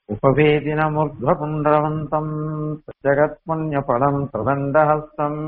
उपवेदिनमुर्ध्वपुण्ड्रवन्तम् जगत्पुण्यफलम् प्रदण्डहस्तम्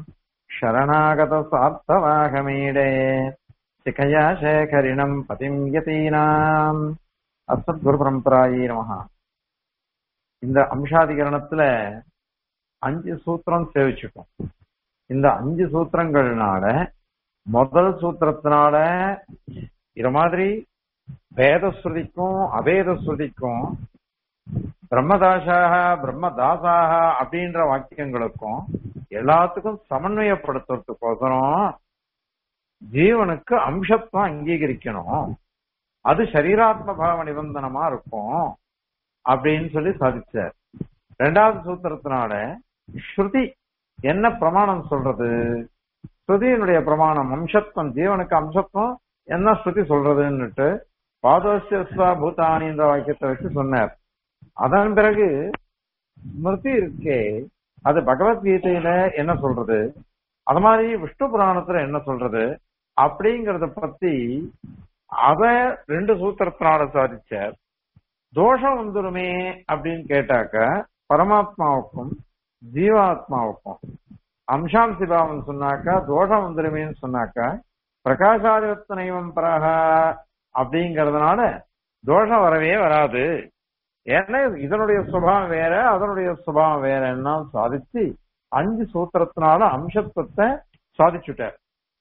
शरणागतसार्थवाहमीडे शिखया शेखरिणम् பதிம் யதீனாம் அசத்குரு பரம்பராயி நமஹா இந்த அம்சாதிகரணத்துல அஞ்சு சூத்திரம் சேவிச்சுட்டோம் இந்த அஞ்சு சூத்திரங்கள்னால முதல் சூத்திரத்தினால இது மாதிரி வேத ஸ்ருதிக்கும் அவேத ஸ்ருதிக்கும் பிரம்மதாசாக பிரம்மதாசாக அப்படின்ற வாக்கியங்களுக்கும் எல்லாத்துக்கும் சமன்வயப்படுத்துறதுக்கோசரம் ஜீவனுக்கு அம்சத்துவம் அங்கீகரிக்கணும் அது சரீராத்ம பாவ நிபந்தனமா இருக்கும் அப்படின்னு சொல்லி சாதிச்சார் ரெண்டாவது சூத்திரத்தினால ஸ்ருதி என்ன பிரமாணம் சொல்றது ஸ்ருதியினுடைய பிரமாணம் அம்சத்துவம் ஜீவனுக்கு அம்சத்துவம் என்ன ஸ்ருதி சொல்றதுன்னுட்டு பாதோசியஸ்வா பூதானின்ற வாக்கியத்தை வச்சு சொன்னார் அதன் பிறகு ஸ்மிருதி இருக்கே அது பகவத்கீதையில என்ன சொல்றது அது மாதிரி விஷ்ணு புராணத்துல என்ன சொல்றது அப்படிங்கறத பத்தி அத ரெண்டு சூத்திரத்தினால சாதிச்சார் தோஷம் வந்துருமே அப்படின்னு கேட்டாக்க பரமாத்மாவுக்கும் ஜீவாத்மாவுக்கும் அம்சாம்சி பாவம் சொன்னாக்கா தோஷம் வந்துருமேன்னு சொன்னாக்கா பிரகாசாதிபத்த நைவம் பரக அப்படிங்கறதுனால தோஷம் வரவே வராது ஏன்னா இதனுடைய சுபாவம் வேற அதனுடைய சுபாவம் வேறன்னா சாதிச்சு அஞ்சு சூத்திரத்தினால அம்சத்துவத்தை சாதிச்சுட்டார்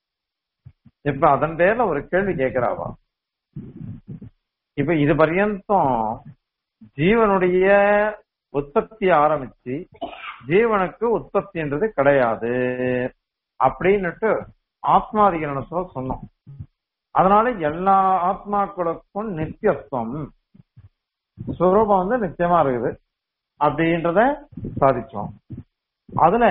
இப்ப அதன் பேர்ல ஒரு கேள்வி கேட்கிறாவா இப்ப இது பர்யந்தம் ஜீவனுடைய உற்பத்தி ஆரம்பிச்சு ஜீவனுக்கு உற்பத்தின்றது கிடையாது அப்படின்னுட்டு ஆத்மாதிகரணத்துல சொன்னோம் அதனால எல்லா ஆத்மாக்களுக்கும் நித்தியத்துவம் சுரூபம் வந்து நிச்சயமா இருக்குது அப்படின்றத சாதிச்சோம் அதுல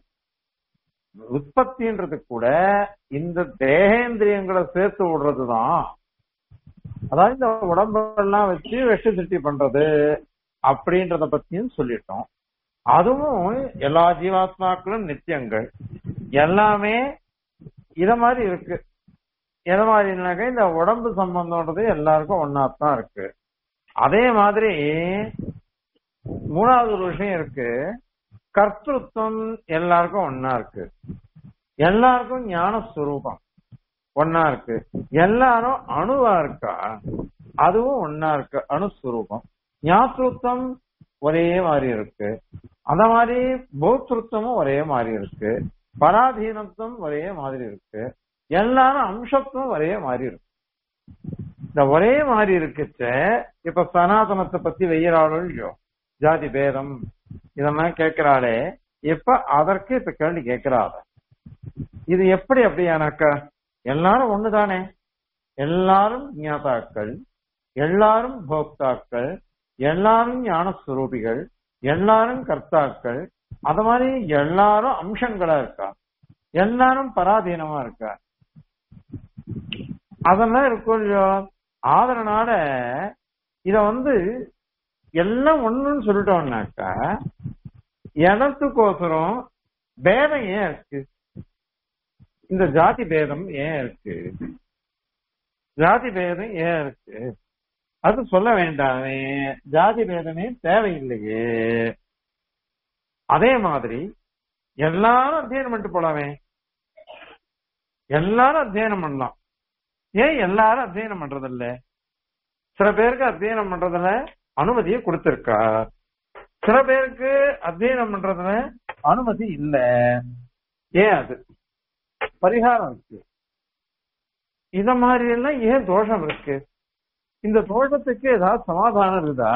உற்பத்தின்றது கூட இந்த தேகேந்திரியங்களை சேர்த்து விடுறதுதான் அதாவது இந்த உடம்பெல்லாம் வச்சு வெட்டு சிருஷ்டி பண்றது அப்படின்றத பத்தியும் சொல்லிட்டோம் அதுவும் எல்லா ஜீவாத்மாக்களும் நித்தியங்கள் எல்லாமே இத மாதிரி இருக்கு எத மாதிரினாக்க இந்த உடம்பு சம்பந்தம்ன்றது எல்லாருக்கும் ஒன்னாத்தான் இருக்கு அதே மாதிரி மூணாவது ஒரு விஷயம் இருக்கு கர்த்தத்துவம் எல்லாருக்கும் ஒன்னா இருக்கு எல்லாருக்கும் ஞான ஸ்வரூபம் ஒன்னா இருக்கு எல்லாரும் அணுவா இருக்கா அதுவும் ஒன்னா இருக்கு அணுஸ்வரூபம் ஞாத்திருத்தம் ஒரே மாதிரி இருக்கு அந்த மாதிரி போக்திருத்தமும் ஒரே மாதிரி இருக்கு பராதீனத்துவம் ஒரே மாதிரி இருக்கு எல்லாரும் அம்சத்துவம் ஒரே மாதிரி இருக்கு இந்த ஒரே மாதிரி இருக்குச்ச இப்ப சனாதனத்தை பத்தி வெய்யறாளோ இல்லையோ ஜாதி பேதம் இதெல்லாம் கேட்கிறாளே இப்ப அதற்கு இப்ப கேள்வி கேட்கிறாள இது எப்படி அப்படியானாக்கா எல்லாரும் ஒண்ணுதானே எல்லாரும் ஞாதாக்கள் எல்லாரும் போக்தாக்கள் எல்லாரும் ஞானஸ்வரூபிகள் எல்லாரும் கர்த்தாக்கள் அது மாதிரி எல்லாரும் அம்சங்களா இருக்கா எல்லாரும் பராதீனமா இருக்கா அதெல்லாம் இருக்கும் இல்லையோ ஆதரனால இத வந்து எல்லாம் ஒண்ணுன்னு சொல்லிட்டோம்னாக்கா எனத்துக்கோசரம் பேதம் ஏன் இருக்கு இந்த ஜாதி பேதம் ஏன் இருக்கு ஜாதி பேதம் ஏன் இருக்கு அது சொல்ல வேண்டாமே ஜாதி பேதமே தேவையில்லையே அதே மாதிரி எல்லாரும் அத்தியனம் பண்ணிட்டு போலாமே எல்லாரும் அத்தியனம் பண்ணலாம் ஏன் எல்லாரும் அத்தியனம் பண்றது இல்ல சில பேருக்கு அத்தியனம் பண்றதுல அனுமதியை கொடுத்திருக்கா சில பேருக்கு அத்தியனம் பண்றதுல அனுமதி இல்ல ஏன் அது பரிகாரம் இருக்கு இத மாதிரி எல்லாம் ஏன் தோஷம் இருக்கு இந்த தோஷத்துக்கு ஏதாவது சமாதானம் இருக்குதா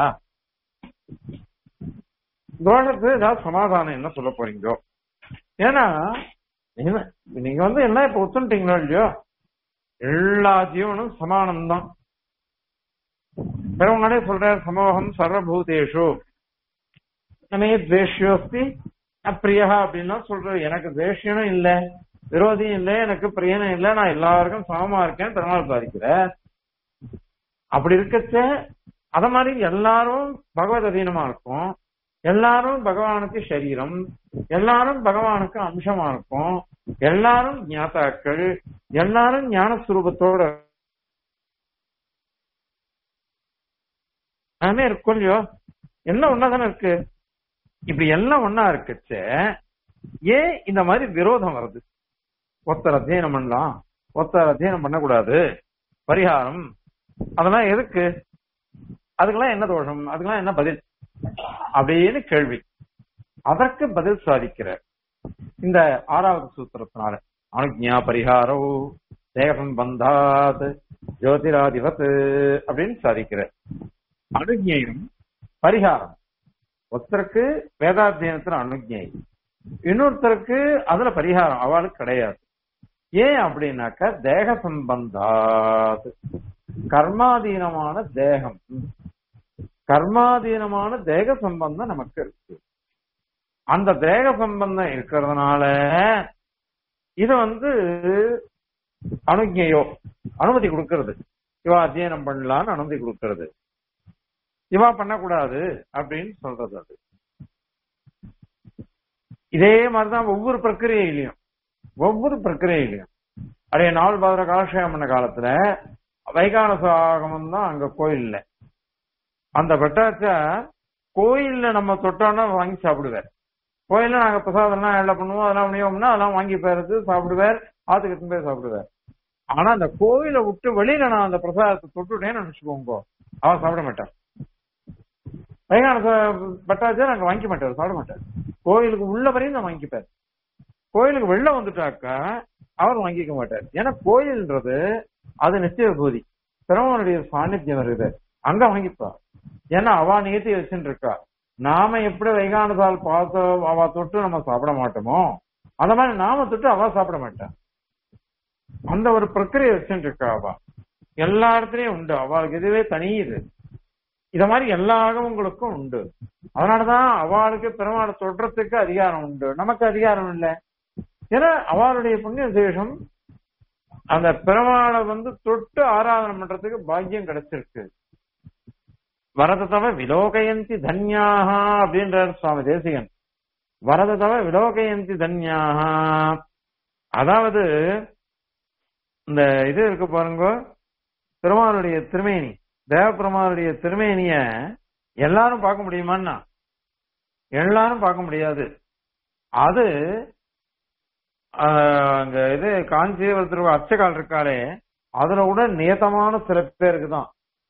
தோஷத்துக்கு ஏதாவது சமாதானம் என்ன சொல்ல போறீங்க ஏன்னா நீங்க வந்து எல்லாம் இப்ப ஒத்துட்டீங்களோ இல்லையோ எல்லா ஜீவனும் சமானம் தான் பெருமானே சொல்றார் சமூகம் சர்வபூதேஷு நமே துவேஷியோஸ்தி அப்பிரியா அப்படின்னா சொல்ற எனக்கு துவேஷனும் இல்ல விரோதியும் இல்ல எனக்கு பிரியனும் இல்ல நான் எல்லாருக்கும் சமமா இருக்கேன் பெருமாள் பாதிக்கிற அப்படி இருக்கச்ச அத மாதிரி எல்லாரும் பகவத் அதீனமா இருக்கும் எல்லாரும் பகவானுக்கு சரீரம் எல்லாரும் பகவானுக்கு அம்சமா இருக்கும் எல்லாரும் ஞாதாக்கள் எல்லாரும் ஞான சுரூபத்தோட நாமே இருக்கும் இல்லையோ எல்லாம் ஒன்னாதானே இருக்கு இப்படி எல்லாம் ஒன்னா இருக்குச்சே ஏன் இந்த மாதிரி விரோதம் வருது ஒருத்தர் அத்தியனம் பண்ணலாம் ஒருத்தர் அத்தியனம் பண்ணக்கூடாது பரிகாரம் அதெல்லாம் எதுக்கு அதுக்கெல்லாம் என்ன தோஷம் அதுக்கெல்லாம் என்ன பதில் அப்படின்னு கேள்வி அதற்கு பதில் சாதிக்கிறார் இந்த ஆறாவது சூத்திரத்தினால அனுஜ்ஞா பரிகாரோ தேகம் பந்தாத் ஜோதிராதிபத் அப்படின்னு சாதிக்கிறார் அனுஜ்ஞையும் பரிகாரம் ஒருத்தருக்கு வேதாத்தியனத்துல அனுஜ்ஞை இன்னொருத்தருக்கு அதுல பரிகாரம் அவளுக்கு கிடையாது ஏன் அப்படின்னாக்க தேக சம்பந்தாத் கர்மாதீனமான தேகம் கர்மாதீனமான தேக சம்பந்தம் நமக்கு இருக்கு அந்த தேக சம்பந்தம் இருக்கிறதுனால இது வந்து அனுஜையோ அனுமதி கொடுக்கிறது இவா அத்தியனம் பண்ணலான்னு அனுமதி கொடுக்கிறது இவா பண்ணக்கூடாது அப்படின்னு சொல்றது அது இதே மாதிரிதான் ஒவ்வொரு பிரக்கிரியிலையும் ஒவ்வொரு பிரக்கிரியிலையும் அடைய நாள் பாதிர காலக்ஷேபம் பண்ண காலத்துல வைகானச ஆகமம் தான் அங்க கோயில்ல அந்த பட்டாச்ச கோயில்ல நம்ம தொட்டோம்னா வாங்கி சாப்பிடுவார் கோயில்ல நாங்க பிரசாதம்லாம் எல்லாம் பண்ணுவோம் அதெல்லாம் பண்ணியோம்னா அதெல்லாம் வாங்கி போயிறது சாப்பிடுவார் ஆத்துக்கு எடுத்துன்னு போய் சாப்பிடுவார் ஆனா அந்த கோயிலை விட்டு வெளியில நான் அந்த பிரசாதத்தை தொட்டுட்டேன்னு நினைச்சுக்கோங்க அவன் சாப்பிட மாட்டான் வைகானச பட்டாச்சா நாங்க வாங்கிக்க மாட்டார் சாப்பிட மாட்டார் கோயிலுக்கு உள்ள வரையும் நான் வாங்கிப்பார் கோயிலுக்கு வெளில வந்துட்டாக்கா அவர் வாங்கிக்க மாட்டார் ஏன்னா கோயில்ன்றது அது நிச்சய பூதி சிரமனுடைய சாநித்தியம் வருது அங்க வாங்கிப்பா ஏன்னா அவ நிகழ்த்தி வச்சுட்டு இருக்கா நாம எப்படி வைகானதால் பார்த்து அவ தொட்டு நம்ம சாப்பிட மாட்டோமோ அந்த மாதிரி நாம தொட்டு அவ சாப்பிட மாட்டான் அந்த ஒரு பிரக்கிரியை வச்சுட்டு இருக்கா அவ எல்லா இடத்துலயும் உண்டு அவளுக்கு இதுவே தனி இது இத மாதிரி எல்லா ஆகவங்களுக்கும் உண்டு அதனாலதான் அவளுக்கு பெருமாளை தொடுறதுக்கு அதிகாரம் உண்டு நமக்கு அதிகாரம் இல்லை ஏன்னா அவளுடைய புண்ணிய விசேஷம் அந்த பெருமாளை வந்து தொட்டு ஆராதனை பண்றதுக்கு பாக்கியம் கிடைச்சிருக்கு வரதத்தவ விலோகயந்தி தன்யாக அப்படின்றார் சுவாமி தேசிகன் வரதத்தவ விலோகயந்தி தன்யாக அதாவது இந்த இது இருக்கு பாருங்க பெருமாளுடைய திருமேனி தேவபெருமானுடைய திருமேனிய எல்லாரும் பார்க்க முடியுமான்னா எல்லாரும் பார்க்க முடியாது அது அங்க இது காஞ்சிபுரத்தில் அச்சகால் இருக்காளே அதுல கூட நியத்தமான சில பேருக்கு தான்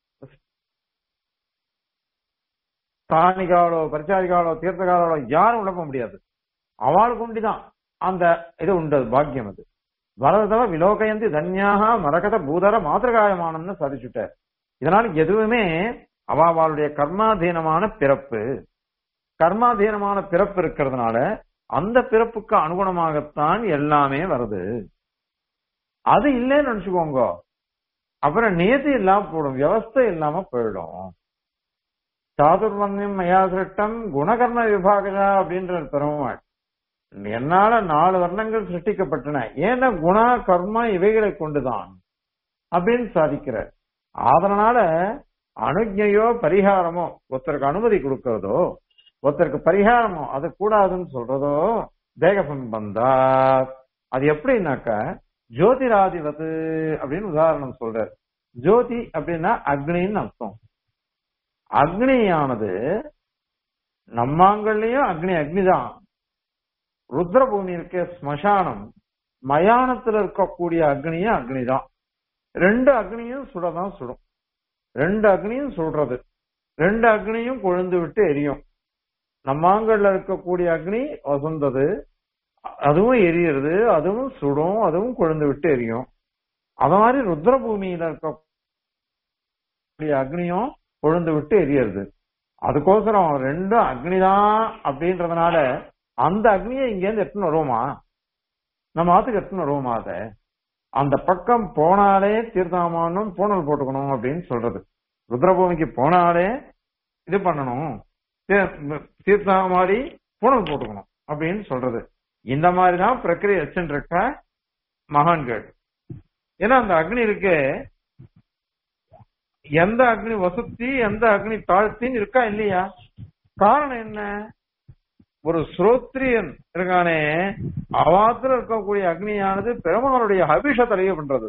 தானிகாலோ பரிச்சாரிகாலோ தீர்த்தகாலோ யாரும் உள்ள போக முடியாது அவளுக்கு உண்டிதான் அந்த இது உண்டு அது பாக்கியம் அது வரதவ விலோகயந்தி தன்யாக மரகத பூதர மாத்திரகாயமானம்னு சாதிச்சுட்டார் இதனால எதுவுமே அவளுடைய கர்மாதீனமான பிறப்பு கர்மாதீனமான பிறப்பு இருக்கிறதுனால அந்த பிறப்புக்கு அனுகுணமாகத்தான் எல்லாமே வருது அது இல்லைன்னு நினைச்சுக்கோங்க அப்புறம் நியதி இல்லாம போடும் வியவஸ்தை இல்லாம போயிடும் சாதுர்வன்யம் மயாசிருஷ்டம் குணகர்ம விபாகஜா அப்படின்ற பெருமாள் என்னால நாலு வர்ணங்கள் சிருஷ்டிக்கப்பட்டன ஏன்னா குணா கர்மா இவைகளை கொண்டுதான் அப்படின்னு சாதிக்கிறார் அதனால அனுஜையோ பரிகாரமோ ஒருத்தருக்கு அனுமதி கொடுக்கறதோ ஒருத்தருக்கு பரிகாரமோ அது கூடாதுன்னு சொல்றதோ தேக சம்பந்தா அது எப்படின்னாக்கா ஜோதிராதிபத்து அப்படின்னு உதாரணம் சொல்றார் ஜோதி அப்படின்னா அக்னின்னு அர்த்தம் அக்னியானது நம்மாங்கள்லயும் அக்னி அக்னிதான் ருத்ரபூமி இருக்க ஸ்மசானம் மயானத்துல இருக்கக்கூடிய அக்னியும் அக்னிதான் ரெண்டு அக்னியும் சுடதான் சுடும் ரெண்டு அக்னியும் சுடுறது ரெண்டு அக்னியும் கொழுந்து விட்டு எரியும் நம்மாங்கல்ல இருக்கக்கூடிய அக்னி வசந்தது அதுவும் எரியுறது அதுவும் சுடும் அதுவும் கொழுந்து விட்டு எரியும் அது மாதிரி ருத்ரபூமியில இருக்கக்கூடிய அக்னியும் கொழுந்து விட்டு எரியறது அதுக்கோசரம் ரெண்டும் அக்னிதான் அப்படின்றதுனால அந்த அக்னியை இங்க இருந்து எட்டுன்னு வருவோமா நம்ம ஆத்துக்கு எட்டுன்னு வருவோமா அதை அந்த பக்கம் போனாலே தீர்த்தாமானும் பூனல் போட்டுக்கணும் அப்படின்னு சொல்றது ருத்ரபூமிக்கு போனாலே இது பண்ணணும் தீர்த்தம் மாதிரி பூனல் போட்டுக்கணும் அப்படின்னு சொல்றது இந்த மாதிரிதான் பிரக்கிரியை வச்சுட்டு இருக்க மகான்கள் ஏன்னா அந்த அக்னி இருக்கு எந்த அக்னி வசத்தி எந்த அக்னி தாழ்த்தின்னு இருக்கா இல்லையா காரணம் என்ன ஒரு ஸ்ரோத்ரியன் இருக்கானே அவாத்துல இருக்கக்கூடிய அக்னியானது பெருமானுடைய அபிஷ தலைய பண்றது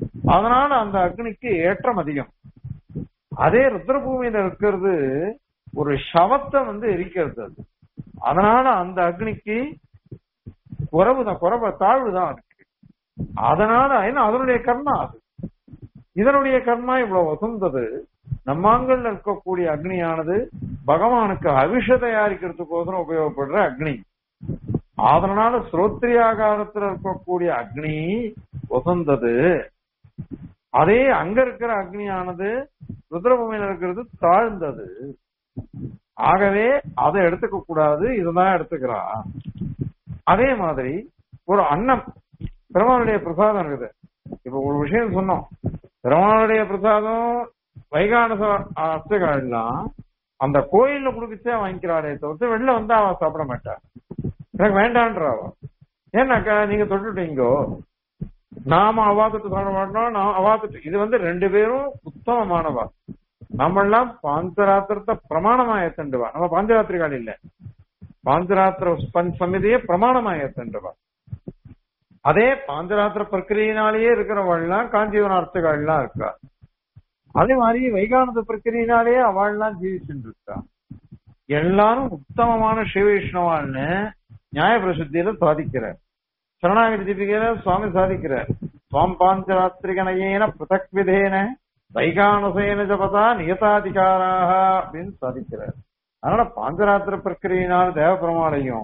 அதனால அந்த அக்னிக்கு ஏற்றம் அதிகம் அதே ருத்ரபூமியில இருக்கிறது ஒரு சவத்தை வந்து எரிக்கிறது அது அதனால அந்த அக்னிக்கு குறவுதான் குறவ தாழ்வுதான் இருக்கு அதனால ஏன்னா அதனுடைய கர்மா அது இதனுடைய கர்மா இவ்வளவு வசந்தது நம்மாங்கல்ல இருக்கக்கூடிய அக்னியானது பகவானுக்கு அவிஷ தயாரிக்கிறதுக்கோசரம் உபயோகப்படுற அக்னி அதனால ஸ்ரோத்ரியாகாரத்துல இருக்கக்கூடிய அக்னி வசந்தது அதே அங்க இருக்கிற அக்னியானது ருத்ரபூமியில இருக்கிறது தாழ்ந்தது ஆகவே அதை எடுத்துக்க கூடாது இதுதான் எடுத்துக்கிறா அதே மாதிரி ஒரு அன்னம் பெருமாளுடைய பிரசாதம் இருக்குது இப்ப ஒரு விஷயம் சொன்னோம் பெருமாளுடைய பிரசாதம் வைகானச அர்ச்சகாலாம் அந்த கோயில்ல குடுக்கச்சே வாங்கிக்கிறாளே தவிர்த்து வெளில வந்தா அவ சாப்பிட மாட்டா எனக்கு வேண்டான்றவ ஏன்னாக்கா நீங்க தொட்டுட்டீங்கோ நாம அவாத்துட்டு சாப்பிட மாட்டோம் நான் அவாத்துட்டு இது வந்து ரெண்டு பேரும் உத்தமமானவா நம்ம எல்லாம் பாஞ்சராத்திரத்தை பிரமாணமா ஏத்தண்டுவா நம்ம பாஞ்சராத்திரிகால் இல்ல பாஞ்சராத்திர சமிதியை பிரமாணமா ஏத்தண்டுவா அதே பாஞ்சராத்திர பிரக்கிரியினாலேயே இருக்கிறவள்லாம் காஞ்சிபுரம் அர்த்தகால்லாம் இருக்கா அதே மாதிரி வைகானத பிரக்கிரியினாலேயே அவள்லாம் ஜீவிச்சுட்டு இருக்கா எல்லாரும் உத்தமமான சிவவிஷ்ணவான்னு நியாய பிரசித்தியில சாதிக்கிறார் சரணாகதி தீபிகையில சுவாமி சாதிக்கிறார் சுவாம் பாஞ்சராத்திரிகனையேன பிரதக் விதேன வைகானசேன ஜபதா நியதாதிகாராக அப்படின்னு சாதிக்கிறார் அதனால பாஞ்சராத்திர பிரக்கிரியினால் தேவ பெருமாளையும்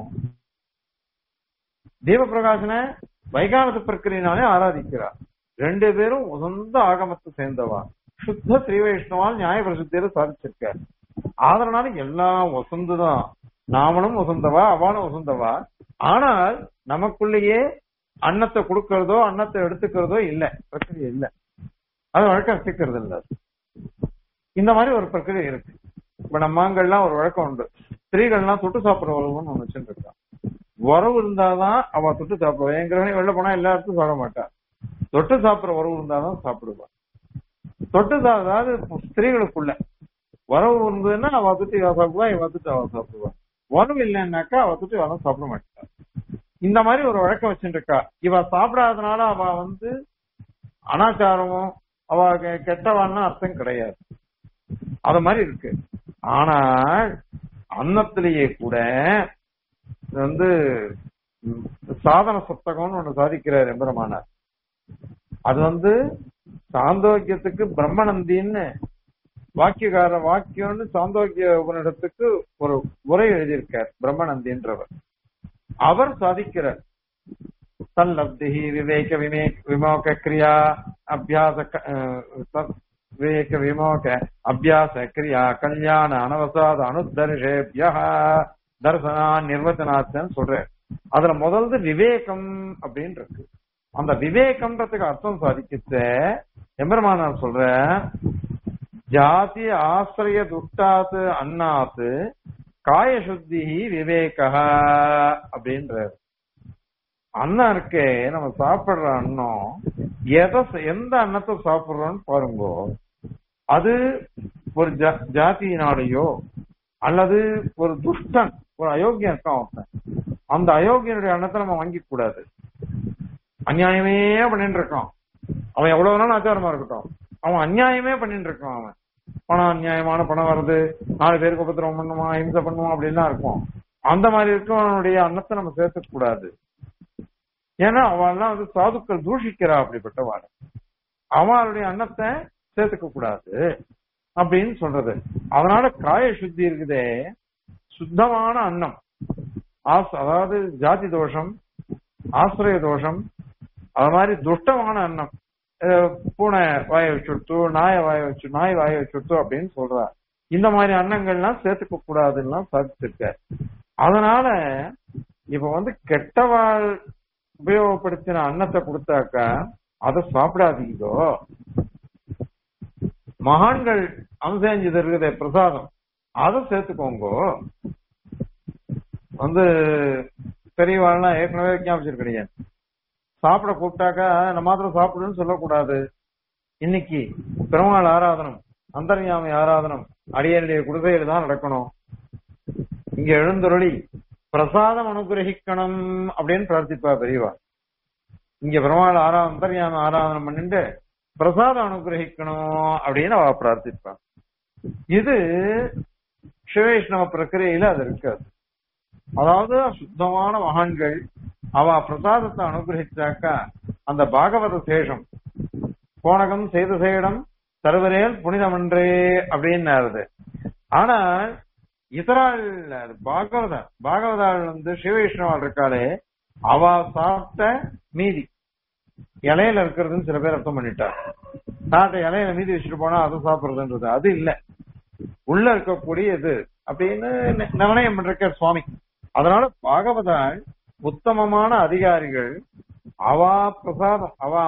தீப பிரகாசன வைகானத பிரக்கிரியினாலே ஆராதிக்கிறார் ரெண்டு பேரும் உசந்த ஆகமத்தை சேர்ந்தவா சுத்த ஸ்ரீ வைஷ்ணவால் நியாய பிரசித்தியில சாதிச்சிருக்கார் அதனால எல்லாம் வசந்துதான் நாமளும் வசந்தவா அவனும் வசந்தவா ஆனால் நமக்குள்ளேயே அன்னத்தை கொடுக்கறதோ அன்னத்தை எடுத்துக்கிறதோ இல்ல பிரக்கிரியை இல்ல அது வழக்கம் வச்சுக்கிறது இல்ல இந்த மாதிரி ஒரு பிரக்கிரியை இருக்கு இப்ப நம்மங்கள்லாம் ஒரு வழக்கம் உண்டு ஸ்திரீகள்லாம் தொட்டு சாப்பிடுற உறவுன்னு ஒண்ணு வச்சுட்டு இருக்கான் உறவு இருந்தாதான் அவ தொட்டு சாப்பிடுவா என் கிரகணி வெளில போனா எல்லா இடத்துக்கும் சாப்பிட மாட்டா தொட்டு சாப்பிடுற உறவு இருந்தாதான் சாப்பிடுவா தொட்டு சா- அதாவது ஸ்திரீகளுக்குள்ள உறவு இருந்ததுன்னா அவ தொட்டு இவ சாப்பிடுவா இவ தொட்டு அவ சாப்பிடுவா உறவு இல்லைன்னாக்கா அவ தொட்டு அவன் சாப்பிட மாட்டா இந்த மாதிரி ஒரு வழக்கம் வச்சுட்டு இருக்கா இவ சாப்பிடாதனால அவ வந்து அனாச்சாரமும் அவ கெ- கெட்டவான்னு அர்த்தம் கிடையாது அது மாதிரி இருக்கு ஆனால் அன்னத்திலேயே கூட இது வந்து ம், சாதன சத்தகம்னு ஒண்ணு சாதிக்கிறார் எம்பெருமானார் அது வந்து சாந்தோக்கியத்துக்கு பிரம்மநந்தின்னு வாக்கியகார வாக்கியம்னு சாந்தோக்கிய உபனிடத்துக்கு ஒரு உரை எழுதியிருக்கார் பிரம்மநந்தின்றவர் அவர் சாதிக்கிறார் தல்லப்தி விவேக விமே விமோக கிரியா அபியாச க- அஹ், தத் விவேக விமோக அபியாச கிரியா கல்யாண அனவசாத அனுதர்ஷேபியா தர்சனா நிர்வச்சனாச்சன்னு சொல்றார் அதுல முதல்து விவேகம் அப்படின்னு இருக்கு அந்த விவேகம்ன்றதுக்கு அர்த்தம் சாதிக்கிச்ச எம்பெருமானார் சொல்ற ஜாதி ஆசிரிய துஷ்டாத்து அன்னாத்து காய சுத்தி விவேகா அப்படின்றார் அன்னம் இருக்கே நம்ம சாப்பிடுற அன்னம் எதை ச- எந்த அன்னத்தை சாப்பிடுறோம்னு பாருங்க அது ஒரு ஜா- ஜாதியினாலேயோ அல்லது ஒரு துஷ்டன் ஒரு அயோக்கியம் இருக்கான் ஒருத்தன் அந்த அயோக்கியனுடைய அன்னத்தை நம்ம வாங்கிக்க கூடாது அநியாயமே பண்ணிட்டு இருக்கான் அவன் எவ்வளவு வேணாலும் ஆச்சாரமா இருக்கட்டும் அவன் அநியாயமே பண்ணிட்டு இருக்கான் அவன் பணம் அநியாயமான பணம் வருது நாலு பேருக்கு உபத்திரவம் பண்ணுவான் ஹிம்சை பண்ணுவான் அப்படின்லாம் இருக்கும் அந்த மாதிரி இருக்கவனுடைய அன்னத்தை நம்ம சேர்த்துக்க கூடாது ஏன்னா அவன்லாம் வந்து சாதுக்கள் தூஷிக்கிறா அப்படிப்பட்டவாள் அவளுடைய அன்னத்தை சேர்த்துக்க கூடாது அப்படின்னு சொல்றது அதனால காய சுத்தி இருக்குதே சுத்தமான அன்னம் ஆஸ்- அதாவது ஜாதி தோஷம் ஆசிரிய தோஷம் அது மாதிரி துஷ்டமான அன்னம் அஹ் பூனை வாய வச்சுடுத்து நாயை வாய வச்சு நாய் வாய வச்சுடுத்து அப்படின்னு சொல்றா இந்த மாதிரி அன்னங்கள்லாம் சேர்த்துக்க கூடாதுன்னா சாதிச்சிருக்க அதனால இப்ப வந்து கெட்டவாள் உபயோகப்படுத்தின அன்னத்தை கொடுத்தாக்கா அதை சாப்பிடாதீங்கோ மகான்கள் அம்சேஞ்சது இருக்குதே பிரசாதம் அதை சேர்த்துக்கோங்க வந்து பெரியவாள்லாம் ஏற்கனவே ஞாபகம் சாப்பிட கூப்பிட்டாக்கா நம்ம மாத்திரம் சாப்பிடுன்னு சொல்லக்கூடாது இன்னைக்கு பெருமாள் ஆராதனம் அந்தர்யாமி ஆராதனம் அடியனுடைய குடிசையில் தான் நடக்கணும் இங்க எழுந்தருளி பிரசாதம் அனுகிரகிக்கணும் அப்படின்னு பிரார்த்திப்பா பெரியவா இங்க பெருமாள் ஆரா அந்தர்யாமி ஆராதனம் பண்ணிட்டு பிரசாதம் அனுகிரகிக்கணும் அப்படின்னு அவ பிரார்த்திப்பா இது சிவவைஷ்ணவ பிரக்கிரியில அது இருக்காது அதாவது சுத்தமான மகான்கள் அவ பிரசாதத்தை அனுகிரகிச்சாக்கா அந்த பாகவத சேஷம் போனகம் செய்த சேடம் தருவரேல் புனிதமன்றே அப்படின்னு ஆனா இதராள் பாகவத பாகவதாள் வந்து சிவவைஷ்ணவாள் இருக்காளே அவ சாப்பிட்ட மீதி இலையில இருக்கிறதுன்னு சில பேர் அர்த்தம் பண்ணிட்டார் சாப்பிட்ட இலையில மீதி வச்சுட்டு போனா அதை சாப்பிடுறதுன்றது அது இல்ல உள்ள இருக்கக்கூடிய இது அப்படின்னு ந- நிர்ணயம் பண்ற சுவாமி அதனால பாகவதாள் உத்தமமான அதிகாரிகள் அவா பிரசாதம் அவா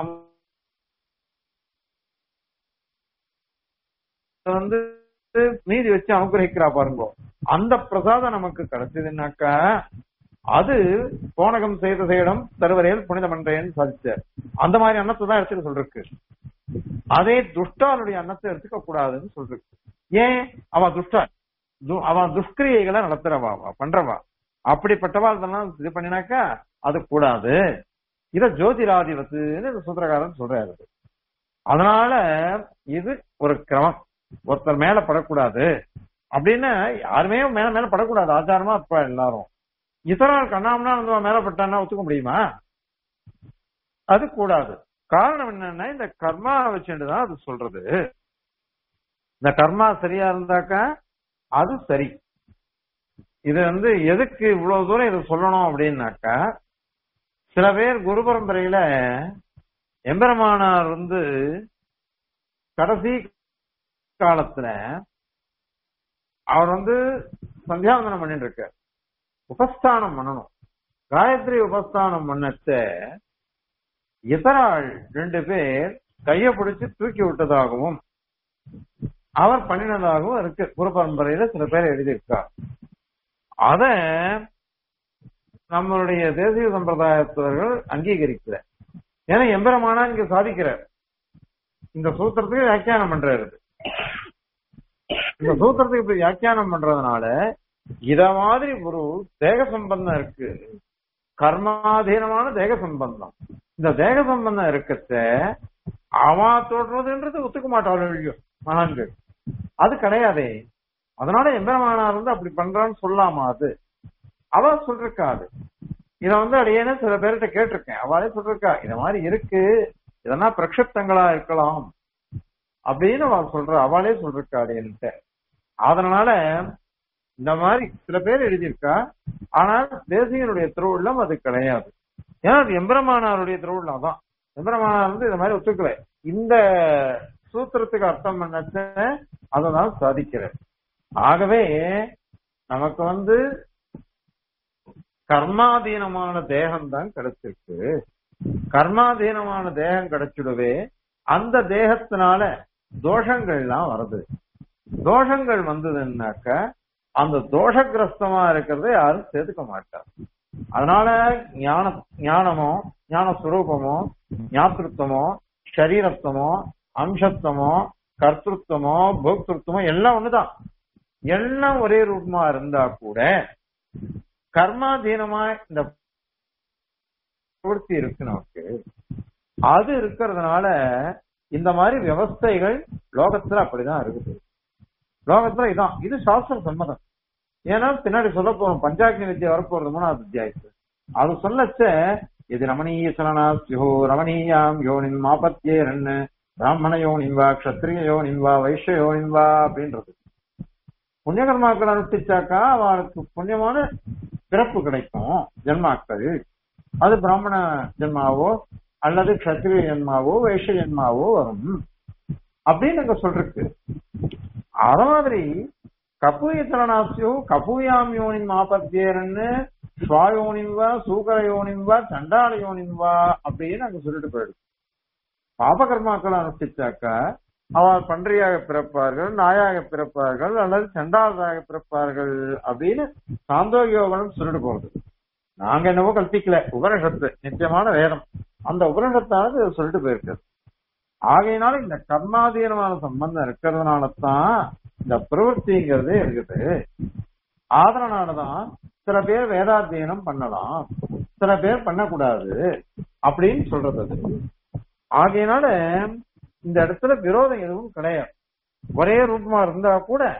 வந்து மீதி வச்சு அனுகிரகிக்கிறா பாருங்க அந்த பிரசாதம் நமக்கு கிடைச்சதுன்னாக்கா அது போனகம் செய்த சேடம் தருவரையில் புனிதமன்றேன்னு சாதிச்சார் அந்த மாதிரி அன்னத்தை தான் எடுத்துக்க சொல்றக்கு அதே துஷ்டாளுடைய அன்னத்தை எடுத்துக்க கூடாதுன்னு சொல்றக்கு ஏன் அவன் துஷ்டா து- அவன் துஷ்கிரியைகளை நடத்துறவா அவ, பண்றவா அப்படிப்பட்டவா இதெல்லாம் இது பண்ணினாக்கா அது கூடாது இத ஜோதிராதிபத்துன்னு இந்த சூத்திரக்காரன் சொல்றாரு அதனால இது ஒரு கிரமம் ஒருத்தர் மேல படக்கூடாது அப்படின்னு யாருமே மேல மேல படக்கூடாது ஆச்சாரமா இப்ப எல்லாரும் இதரால் கண்ணாமனா வந்து மேல பட்டான்னா ஒத்துக்க முடியுமா அது கூடாது காரணம் என்னன்னா இந்த கர்மா வச்சுட்டு தான் அது சொல்றது இந்த கர்மா சரியா இருந்தாக்கா அது சரி இது வந்து எதுக்கு இவ்வளவு தூரம் இதை சொல்லணும் அப்படின்னாக்கா சில பேர் குரு பரம்பரையில எம்பெருமானார் வந்து கடைசி காலத்துல அவர் வந்து சந்தியாவந்தனம் பண்ணிட்டு இருக்கார் உபஸ்தானம் பண்ணணும் காயத்ரி உபஸ்தானம் பண்ணச்ச இதராள் ரெண்டு பேர் கைய பிடிச்சு தூக்கி விட்டதாகவும் அவர் பண்ணினதாகவும் இருக்கு குரு பரம்பரையில சில பேர் எழுதியிருக்கார் அத நம்மளுடைய தேசிய சம்பிரதாயத்தவர்கள் அங்கீகரிக்கல ஏன்னா எம்பெருமானா இங்க சாதிக்கிறார் இந்த சூத்திரத்துக்கு வியாக்கியானம் பண்றாரு இந்த சூத்திரத்துக்கு இப்படி வியாக்கியானம் பண்றதுனால இத மாதிரி ஒரு தேக சம்பந்தம் இருக்கு கர்மாதீனமான தேக சம்பந்தம் இந்த தேக சம்பந்தம் இருக்கச்ச அவா தொடர்றதுன்றது ஒத்துக்க மாட்டாள் இல்லையோ மகான்கள் அது கிடையாதே அதனால எம்பெருமானார் வந்து அப்படி பண்றான்னு சொல்லாமா அது அவ சொல்லிருக்காது இத வந்து அடியேன்னு சில பேர்கிட்ட கேட்டிருக்கேன் அவளே சொல்லிருக்கா இத மாதிரி இருக்கு இதெல்லாம் பிரக்ஷிப்தங்களா இருக்கலாம் அப்படின்னு அவ சொல்ற அவளே சொல்லிருக்கா அடியன்ட்ட அதனால இந்த மாதிரி சில பேர் எழுதியிருக்கா ஆனால் தேசியனுடைய திருவுள்ளம் அது கிடையாது ஏன்னா அது எம்பெருமானாருடைய திருவுள்ளம் தான் எம்பெருமானார் வந்து இந்த மாதிரி ஒத்துக்கல இந்த சூத்திரத்துக்கு அர்த்தம் பண்ணச்ச அததான் சாதிக்கிறார் ஆகவே நமக்கு வந்து கர்மாதீனமான தேகம் தான் கிடைச்சிருக்கு கர்மாதீனமான தேகம் கிடைச்சிடவே அந்த தேகத்தினால தோஷங்கள்லாம் வருது தோஷங்கள் வந்ததுன்னாக்க அந்த தோஷகிரஸ்தமா இருக்கிறத யாரும் சேர்த்துக்க மாட்டார் அதனால ஞான ஞானமோ ஞான சுரூபமோ ஞாத்திருத்தமோ சரீரத்துவமோ அம்சத்துவமோ கர்த்திருவமோ போக்திருத்தமோ எல்லாம் ஒண்ணுதான் எல்லாம் ஒரே ரூபமா இருந்தா கூட கர்மாதீனமா இந்த பிரவೃತ್ತಿ இருக்கு நமக்கு அது இருக்கிறதுனால இந்த மாதிரி விவஸ்தைகள் லோகத்துல அப்படிதான் இருக்குது லோகத்துல இதான் இது சாஸ்திர சம்மதம் ஏன்னா பின்னாடி சொல்ல போறோம் பஞ்சாக்னி வித்யா வரப்போறது மூணாவது அத்தியாயத்து அது சொல்லச்ச இது ரமணீய சலனா ஸ்யோ ரமணீயாம் யோனின் மாபத்தியே ரெண்டு பிராமண யோனின் வா கஷத்திரிய யோனின் வா வைஷ்ய யோனின் வா அப்படின்றது புண்ணியகர்மாக்கள் அனுஷ்டிச்சாக்கா அவளுக்கு புண்ணியமான பிறப்பு கிடைக்கும் ஜென்மாக்கள் அது பிராமண ஜென்மாவோ அல்லது கத்திரிய ஜென்மாவோ வைஷ்ய ஜென்மாவோ வரும் அப்படின்னு அங்க சொல்றக்கு அத மாதிரி கபூயத்தலனாசியோ கபூயாம் யோனின் மாபத்தியரன்னு ஸ்வாயோனின் வா சூகர யோனின் வா சண்டாள யோனின் வா அப்படின்னு அங்க சொல்லிட்டு போயிடுது பாபகர்மாக்கள் அனுஷ்டிச்சாக்கா அவள் பன்றியாக பிறப்பார்கள் நாயாக பிறப்பார்கள் அல்லது சண்டாளராக பிறப்பார்கள் அப்படின்னு சாந்தோகியோகனம் சொல்லிட்டு போறது நாங்க என்னவோ கல்பிக்கல உபனிஷத்து நிச்சயமான வேதம் அந்த உபனிஷத்தானது இதை சொல்லிட்டு போயிருக்காது ஆகையினால இந்த கர்மாதீனமான சம்பந்தம் இருக்கிறதுனால தான் இந்த பிரவൃத்திங்கிறது இருக்குது அதனாலதான் சில பேர் வேதாத்தியனம் பண்ணலாம் சில பேர் பண்ணக்கூடாது அப்படின்னு சொல்றது அது ஆகையினால இந்த இடத்துல விரோதம் எதுவும் கிடையாது ஒரே ரூபமா இருந்தா கூட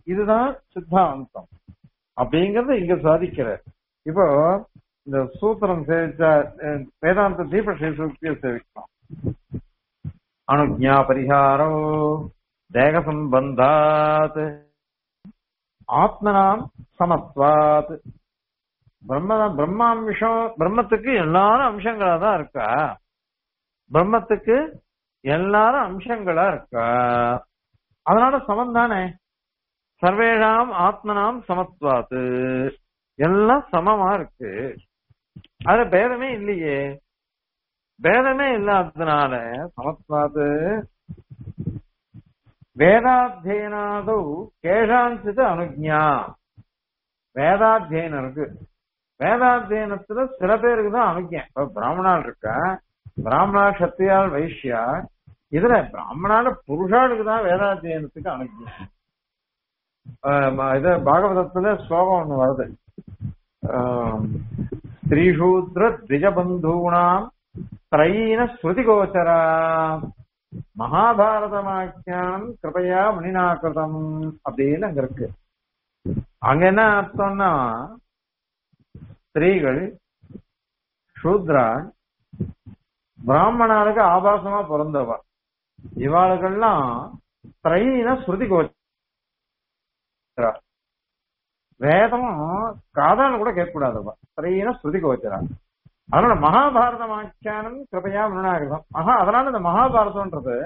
இதுதான் சித்தாந்தம் அப்படிங்கறது இங்க சாதிக்கிறார் இப்போ இந்த சூத்திரம் சேவிச்சா அஹ், வேதாந்த தீபஸ்ரீ சூக்தியை சேவிக்கலாம் அனுஜா பரிகாரோ தேக சம்பந்தாத் ஆத்மனாம் சமத்வாத் பிரம்ம பிரம்மாம்சம் பிரம்மத்துக்கு எல்லாரும் அம்சங்களா தான் இருக்கா பிரம்மத்துக்கு எல்லாரும் அம்சங்களா இருக்கா அதனால சமம் தானே சர்வேஷாம் ஆத்மனாம் சமத்வாத்து எல்லாம் சமமா இருக்கு அதுல பேதமே இல்லையே பேதமே இல்லாததுனால சமத்வாத்து வேதாத்தியனாதோ கேஷாஞ்சித அனுஜ்ஞா வேதாத்தியனம் இருக்கு வேதாத்தியனத்துல சில பேருக்கு தான் அனுஜ்ஞம் இப்ப பிராமணால் இருக்கா பிராமணா சத்தியால் வைஷ்யா இதுல பிராமணால புருஷாளுக்கு தான் வேதாத்தியனத்துக்கு அனுஜ்ஞம் ஆஹ் இது பாகவதத்துல ஸ்லோகம் ஒண்ணு வருது ஆஹ் ஸ்ரீசூத்ர திஜபந்தூணாம் திரையின ஸ்ருதி கோச்சரா மகாபாரதமாக்கியானம் கிருபையா மணிநாகிருதம் அப்படின்னு அங்க இருக்கு அங்க என்ன அர்த்தம்னா ஸ்திரீகள் சூத்ரா பிராமணாளுக்கு ஆபாசமா பிறந்தவ இவாளுகள்லாம் திரையின ஸ்ருதி கோச்சரா வேதம் காதால கூட கேட்கக்கூடாதவ திரையின ஸ்ருதி கோச்சரா அதனால மகாபாரதம் ஆக்கியானம் கிருபையா மருணாகிருதம் மகா அதனால இந்த மகாபாரதம்ன்றது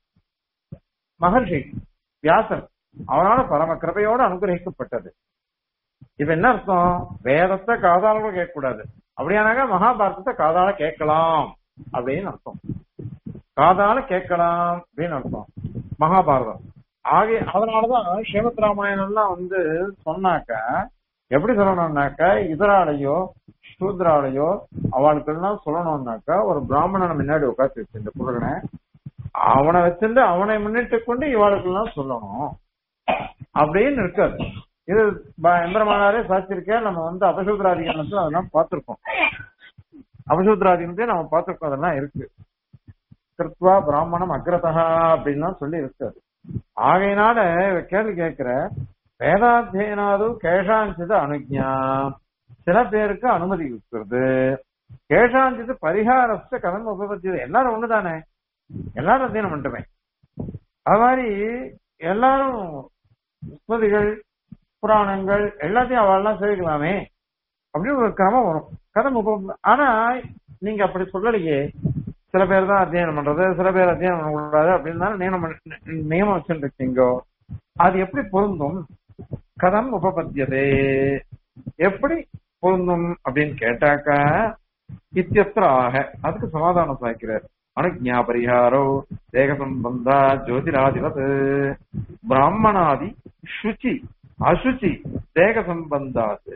மகர்ஷி வியாசர் அவனால பரம கிருபையோடு அனுகிரகிக்கப்பட்டது இப்ப என்ன அர்த்தம் வேதத்தை காதால கூட கேட்கக்கூடாது அப்படியானாக்க மகாபாரதத்தை காதால கேட்கலாம் அப்படின்னு அர்த்தம் காதால கேட்கலாம் அப்படின்னு அர்த்தம் மகாபாரதம் ஆகிய அதனாலதான் ஸ்ரீமத் ராமாயணம்லாம் வந்து சொன்னாக்க எப்படி சொல்லணும்னாக்க இதராலையோ சூத்ராலையோ அவளுக்கெல்லாம் சொல்லணும்னாக்கா ஒரு பிராமணனை முன்னாடி உட்காந்து வச்சு இந்த புருகனை அவனை வச்சிருந்து அவனை முன்னிட்டு கொண்டு இவாளுக்கெல்லாம் சொல்லணும் அப்படின்னு இருக்காது இது ப- எம்பெருமானாரே சாட்சியிருக்கேன் நம்ம வந்து அபசூத்ராதிகாரத்துல அதெல்லாம் பார்த்திருக்கோம் அபசூத்ராதிகத்தை நம்ம பார்த்திருக்கோம் அதெல்லாம் இருக்கு கிருத்வா பிராமணம் அக்ரதா அப்படின்லாம் சொல்லி இருக்காது ஆகையினால இவ கேள்வி கேட்கிற வேதாத்தியனாது கேஷாஞ்சித அனுஜ்ஞா சில பேருக்கு அனுமதி இருக்கிறது கேஷாஞ்சிது பரிகாரஸ்த கதம் உபபத்தியது எல்லாரும் ஒண்ணுதானே எல்லாரும் அத்தியனம் பண்ணிட்டுமே அது மாதிரி எல்லாரும் ஸ்மதிகள் புராணங்கள் எல்லாத்தையும் அவெல்லாம் சேவிக்கலாமே அப்படின்னு ஒரு கிரமம் வரும் கதம் உப ஆனா நீங்க அப்படி சொல்லலையே சில பேர் தான் அத்தியனம் பண்றது சில பேர் அத்தியனம் பண்ணக்கூடாது அப்படின்னு தானே நியமம் பண்ணி- நியமம் வச்சுட்டு இருக்கீங்க அது எப்படி பொருந்தும் கதம் உபபத்தியதே எப்படி பொருந்தும் அப்படின்னு கேட்டாக்கா இத்தியத்திர ஆக அதுக்கு சமாதானம் சாய்க்கிறார் அனுஜ்ஞா பரிகாரோ தேக சம்பந்தா ஜோதிராதிபத் பிராமணாதி சுச்சி அசுச்சி தேக சம்பந்தாது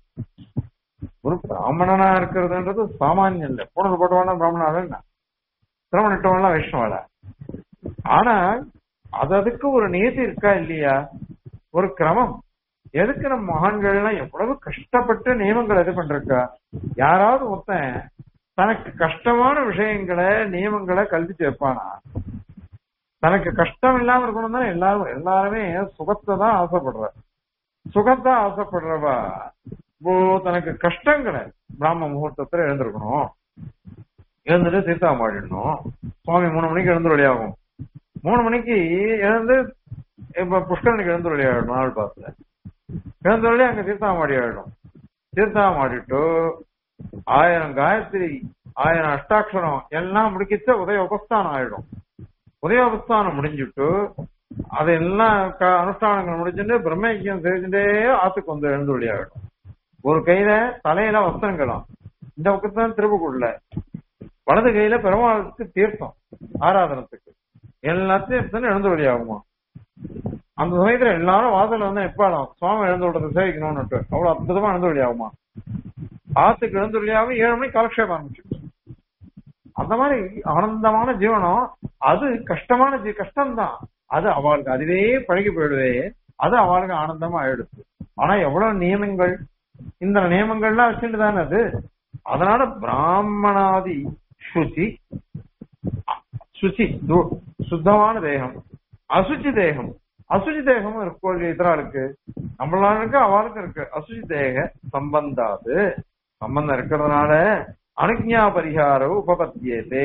ஒரு பிராமணனா இருக்கிறதுன்றது சாமானியம் இல்லை போனது போட்டவனா பிராமணாவே என்ன திருமணம் இட்டவன்லாம் வைஷ்ணவாளா ஆனா அது அதுக்கு ஒரு நியதி இருக்கா இல்லையா ஒரு கிரமம் எதுக்கு நம்ம மகான்கள்லாம் எவ்வளவு கஷ்டப்பட்டு நியமங்கள் இது பண்றா யாராவது ஒருத்தன் தனக்கு கஷ்டமான விஷயங்களை நியமங்களை கல்விச்சு வைப்பானா தனக்கு கஷ்டம் இல்லாம இருக்கணும் தான் எல்லாரும் எல்லாருமே சுகத்தை தான் ஆசைப்படுற சுகத்தை ஆசைப்படுறவா இப்போ தனக்கு கஷ்டங்களை பிராம முகூர்த்தத்துல எழுந்திருக்கணும் எழுந்துட்டு தீர்த்தம் மாடிடணும் சுவாமி மூணு மணிக்கு எழுந்து வழியாகும் மூணு மணிக்கு எழுந்து இப்ப புஷ்கரனுக்கு எழுந்து வழியாயிடும் நாள் பாத்துல எழுந்து வழி அங்க தீர்த்தாமாடி ஆயிடும் தீர்த்தாமாடிட்டு ஆயிரம் காயத்ரி ஆயிரம் அஷ்டாட்சரம் எல்லாம் முடிக்கிச்ச உதய உபஸ்தானம் ஆயிடும் உதய உபஸ்தானம் முடிஞ்சுட்டு அதெல்லாம் க- அனுஷ்டானங்கள் முடிஞ்சுட்டு பிரம்மயக்கியம் செஞ்சுட்டே ஆத்துக்கு வந்து எழுந்து வழியாயிடும் ஒரு கையில தலையில வஸ்திரங்களும் இந்த பக்கத்தான் திருப்புக்குள்ள வலது கையில பெருமாளுக்கு தீர்த்தம் ஆராதனத்துக்கு எல்லாத்தையும் எடுத்துன்னு எழுந்து வழியாகுமா அந்த சமயத்துல எல்லாரும் வாசல்ல வந்து எப்பாடும் சுவாமி எழுந்து விடுறது சேவிக்கணும்னு அவ்வளவு அற்புதமா எழுந்து வழியாகுமா ஆத்துக்கு எழுந்து வழியாகும் ஏழு மணிக்கு காலக்ஷேபம் ஆரம்பிச்சு அந்த மாதிரி ஆனந்தமான ஜீவனம் அது கஷ்டமான ஜீ கஷ்டம்தான் அது அவளுக்கு அதுவே பழகி போயிடுவே அது அவளுக்கு ஆனந்தமா ஆயிடுச்சு ஆனா எவ்வளவு நியமங்கள் இந்த நியமங்கள்லாம் வச்சுட்டு தானே அது அதனால பிராமணாதி சுச்சி சுச்சி து- சுத்தமான தேகம் அசுச்சி தேகம் அசுஜி தேகமும் இருக்கும் இல்லையா இத்தராளுக்கு நம்மளால இருக்கு அவளுக்கு இருக்கு அசுஜி தேக சம்பந்தாது சம்பந்தம் இருக்கிறதுனால அனுஜ்ஞா பரிகார உபபத்தியதே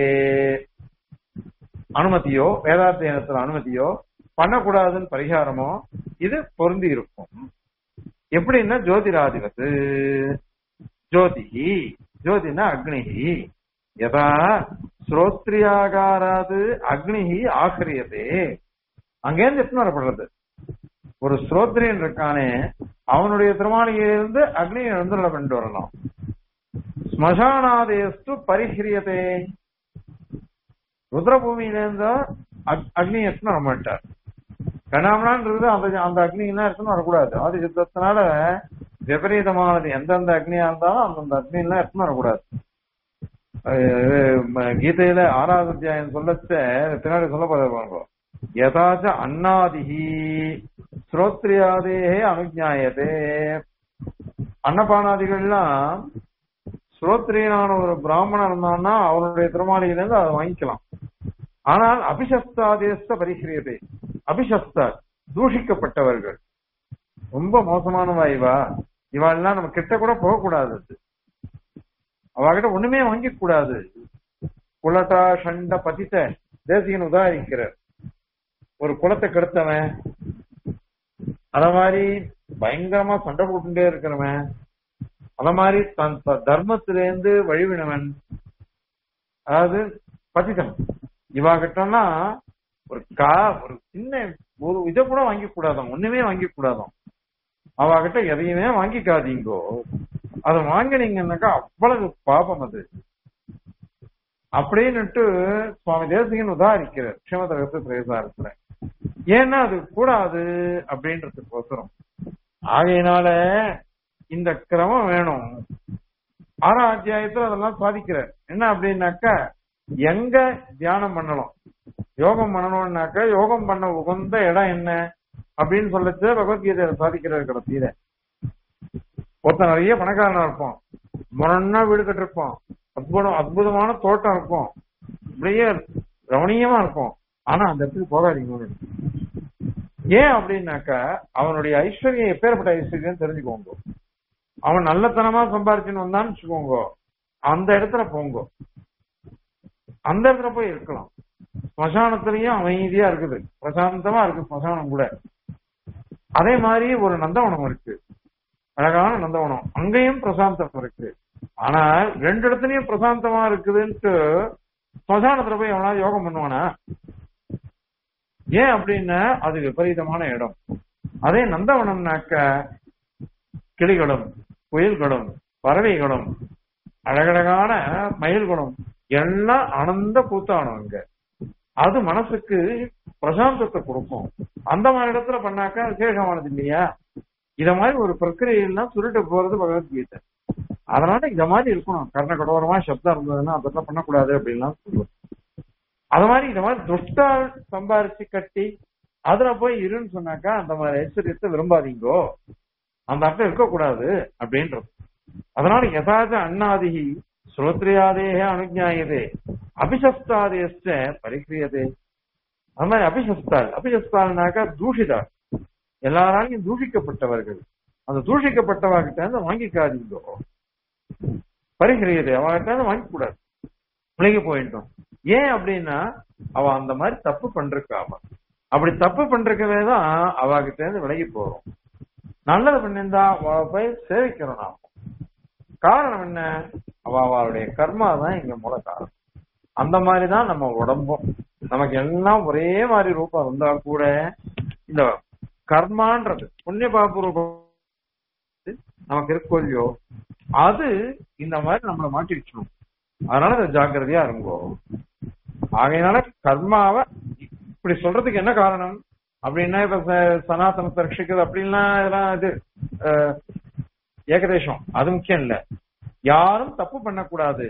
அனுமதியோ வேதாத்தியனத்துல அனுமதியோ பண்ணக்கூடாதுன்னு பரிகாரமோ இது பொருந்தி இருக்கும் எப்படின்னா ஜோதிராதிபத்து ஜோதிஹி ஜோதினா அக்னிஹி யதா ஸ்ரோத்ரியாகாராது அக்னிஹி ஆக்கிரியதே அங்கேருந்து எத்தனை வரப்படுறது ஒரு ஸ்ரோத்ரியன் இருக்கானே அவனுடைய திருமாளிகையிலிருந்து அக்னியை எழுந்துள்ள கொண்டு வரலாம் ஸ்மசானாதேஸ்து பரிஹிரியதே ருத்ரபூமியிலிருந்து அக்- அக்னி எத்தனை வர மாட்டார் கணாமனான்றது அந்த அந்த அக்னியெல்லாம் எடுத்துன்னு வரக்கூடாது ஆதி சித்தத்தினால விபரீதமானது எந்தெந்த அக்னியா இருந்தாலும் அந்தந்த அக்னியெல்லாம் எடுத்துன்னு வரக்கூடாது அஹ் ம- கீதையில ஆறாவது அத்தியாயம் சொல்லச்ச பின்னாடி சொல்ல பாருங்க யதாச்ச அன்னாதிஹி ஸ்ரோத்ரியாதேஹே அனுஜாயதே அன்னபானாதிகள்லாம் ஸ்ரோத்ரியனான ஒரு பிராமணன் இருந்தான்னா அவனுடைய திருமாளியிலிருந்து அதை வாங்கிக்கலாம் ஆனால் அபிஷஸ்தாதேச பரிசிரியதை அபிஷஸ்தா தூஷிக்கப்பட்டவர்கள் ரொம்ப மோசமானவா இவா இவாள்லாம் நம்ம கிட்ட கூட போகக்கூடாது அவகிட்ட ஒண்ணுமே வாங்கிக்க கூடாது குலட்டா சண்ட பதித்த தேசிகன் உதாரிக்கிறார் ஒரு குலத்தை கெடுத்தவன் அத மாதிரி பயங்கரமா சண்டை போட்டுட்டே இருக்கிறவன் அத மாதிரி தன் த- தர்மத்திலேருந்து வழிவினவன் அதாவது பதிதன் இவா கிட்டனா ஒரு கா ஒரு சின்ன ஒரு இதை கூட வாங்கி கூடாதாம் ஒண்ணுமே வாங்கி கூடாதாம் அவகிட்ட எதையுமே வாங்கிக்காதீங்கோ அதை வாங்கினீங்கன்னாக்கா அவ்வளவு பாபம் அது அப்படின்னுட்டு சுவாமி தேசிகன் உதாரிக்கிறார் க்ஷமதரகத்து திரேசாரத்துல ஏன்னா அது கூடாது அப்படின்றதுக்கோசரம் ஆகையினால இந்த கிரமம் வேணும் ஆறாம் அத்தியாயத்துல அதெல்லாம் சாதிக்கிறார் என்ன அப்படின்னாக்கா எங்க தியானம் பண்ணலாம் யோகம் பண்ணணும்னாக்க யோகம் பண்ண உகந்த இடம் என்ன அப்படின்னு சொல்லச்சு பகவத்கீதையில சாதிக்கிறார் கடைசியில ஒருத்தன் நிறைய பணக்காரனா இருப்பான் முரண்ணா வீடு கட்டிருப்பான் அற்புதம் அற்புதமான தோட்டம் இருக்கும் அப்படியே ரமணீயமா இருக்கும் ஆனா அந்த இடத்துக்கு போகாதீங்க ஏன் அப்படின்னாக்கா அவனுடைய ஐஸ்வர்யம் எப்பேற்பட்ட ஐஸ்வர்யம் தெரிஞ்சுக்கோங்க அவன் நல்லத்தனமா சம்பாரிச்சுன்னு வந்தான்னு வச்சுக்கோங்க அந்த இடத்துல போங்க அந்த இடத்துல போய் இருக்கலாம் ஸ்மசானத்திலயும் அமைதியா இருக்குது பிரசாந்தமா இருக்கு ஸ்மசானம் கூட அதே மாதிரி ஒரு நந்தவனம் இருக்கு அழகான நந்தவனம் அங்கேயும் பிரசாந்தம் இருக்கு ஆனா ரெண்டு இடத்துலயும் பிரசாந்தமா இருக்குதுன்ட்டு ஸ்மசானத்துல போய் எவனா யோகம் பண்ணுவானா ஏன் அப்படின்னா அது விபரீதமான இடம் அதே நந்தவனம்னாக்க கிளிகளும் குயில்களும் பறவைகளும் அழகழகான மயில்களும் எல்லாம் அனந்த கூத்தானம் அங்க அது மனசுக்கு பிரசாந்தத்தை கொடுக்கும் அந்த மாதிரி இடத்துல பண்ணாக்கா விசேஷமானது இல்லையா இத மாதிரி ஒரு பிரக்கிரியெல்லாம் சுருட்டு போறது பகவத்கீதை அதனால இத மாதிரி இருக்கணும் கர்ண கடோரமா சப்தம் இருந்ததுன்னா அதெல்லாம் பண்ணக்கூடாது அப்படின்லாம் சொல்லுவோம் அது மாதிரி இந்த மாதிரி துஷ்டா சம்பாரிச்சு கட்டி அதுல போய் இருன்னு சொன்னாக்கா அந்த மாதிரி ஐஸ்வர்யத்தை விரும்பாதீங்கோ அந்த அர்த்தம் இருக்கக்கூடாது அப்படின்றது அதனால யதாச்ச அண்ணாதிகி ஸ்ரோத்ரியாதேக அனுஜாயதே அபிசஸ்தாதேஷ்ட பரிக்கிரியதே அது மாதிரி அபிசஸ்தால் அபிசஸ்தால்னாக்கா தூஷிதார் எல்லாராலையும் தூஷிக்கப்பட்டவர்கள் அந்த தூஷிக்கப்பட்டவர்கிட்ட இருந்து வாங்கிக்காதீங்கோ பரிகிரியது அவகிட்ட இருந்து வாங்கிக்க கூடாது விலகி போயிட்டோம் ஏன் அப்படின்னா அவ அந்த மாதிரி தப்பு பண்றக்காம அப்படி தப்பு பண்றக்கவே தான் அவகிட்ட இருந்து விலகி போறோம் நல்லது பண்ணியிருந்தா அவளை போய் சேவிக்கிறோம் நாம காரணம் என்ன அவ அவளுடைய கர்மா தான் இங்க மூல காரணம் அந்த மாதிரிதான் நம்ம உடம்பும் நமக்கு எல்லாம் ஒரே மாதிரி ரூபம் இருந்தா கூட இந்த கர்மான்றது புண்ணிய பாபு ரூபம் நமக்கு இருக்கோ இல்லையோ அது இந்த மாதிரி நம்மளை மாட்டி வச்சிடும் அதனால அது ஜாக்கிரதையா இருங்கோ ஆகையினால கர்மாவை இப்படி சொல்றதுக்கு என்ன காரணம் அப்படின்னா இப்ப ச- சனாதனத்தை ரட்சிக்கிறது அப்படின்லாம் இதெல்லாம் இது அஹ், ஏகதேசம் அது முக்கியம் இல்ல யாரும் தப்பு பண்ணக்கூடாது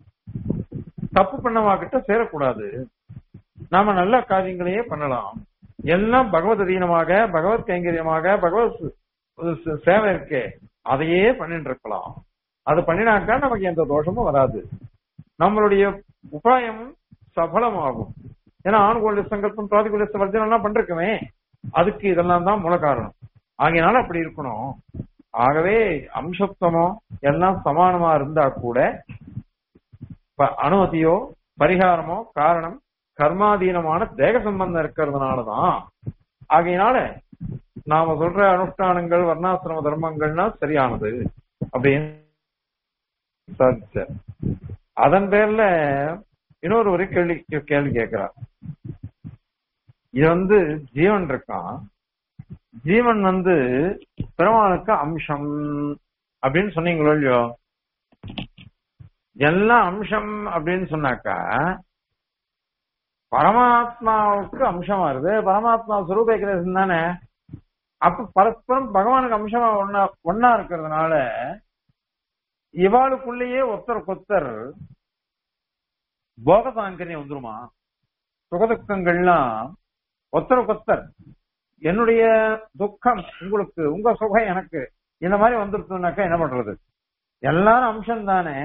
தப்பு பண்ணவாகிட்ட சேரக்கூடாது நாம நல்ல காரியங்களையே பண்ணலாம் எல்லாம் பகவத் அதீனமாக பகவத் கைங்கரியமாக பகவத் சு- சு- சேவை இருக்கே அதையே பண்ணிட்டு இருக்கலாம் அது பண்ணினாக்கா நமக்கு எந்த தோஷமும் வராது நம்மளுடைய உபாயமும் சபலமாகும் ஏன்னா ஆண்கோல்ய சங்கல்பம் பிராதிகூல்ய வர்ஜனம் எல்லாம் பண்றக்குமே அதுக்கு இதெல்லாம் தான் மூல காரணம் ஆகையினால அப்படி இருக்கணும் ஆகவே அம்சத்துவமோ எல்லாம் சமானமா இருந்தா கூட இப்ப அனுமதியோ பரிகாரமோ காரணம் கர்மாதீனமான தேக சம்பந்தம் இருக்கிறதுனாலதான் ஆகையினால நாம சொல்ற அனுஷ்டானங்கள் வர்ணாசிரம தர்மங்கள்னா சரியானது அப்படின்னு சாதிச்சார் அதன் பேர்ல இன்னொரு ஒரு கேள்வி கேள்வி கேட்கிறார் இது வந்து ஜீவன் இருக்கான் ஜீவன் வந்து பெருமாளுக்கு அம்சம் அப்படின்னு சொன்னீங்களோ இல்லையோ எல்லாம் அம்சம் அப்படின்னு சொன்னாக்கா பரமாத்மாவுக்கு அம்சமா வருது பரமாத்மா சுரூபேக்கிரேசன் தானே அப்ப பரஸ்பரம் பகவானுக்கு அம்சமா ஒன்னா ஒன்னா இருக்கிறதுனால இவாளுக்குள்ளேயே ஒருத்தர் கொத்தர் போக சாங்கரியம் வந்துருமா சுகதுக்கங்கள்லாம் ஒருத்தர் கொத்தர் என்னுடைய துக்கம் உங்களுக்கு உங்க சுகம் எனக்கு இந்த மாதிரி வந்துருச்சுனாக்கா என்ன பண்றது எல்லாரும் அம்சம் தானே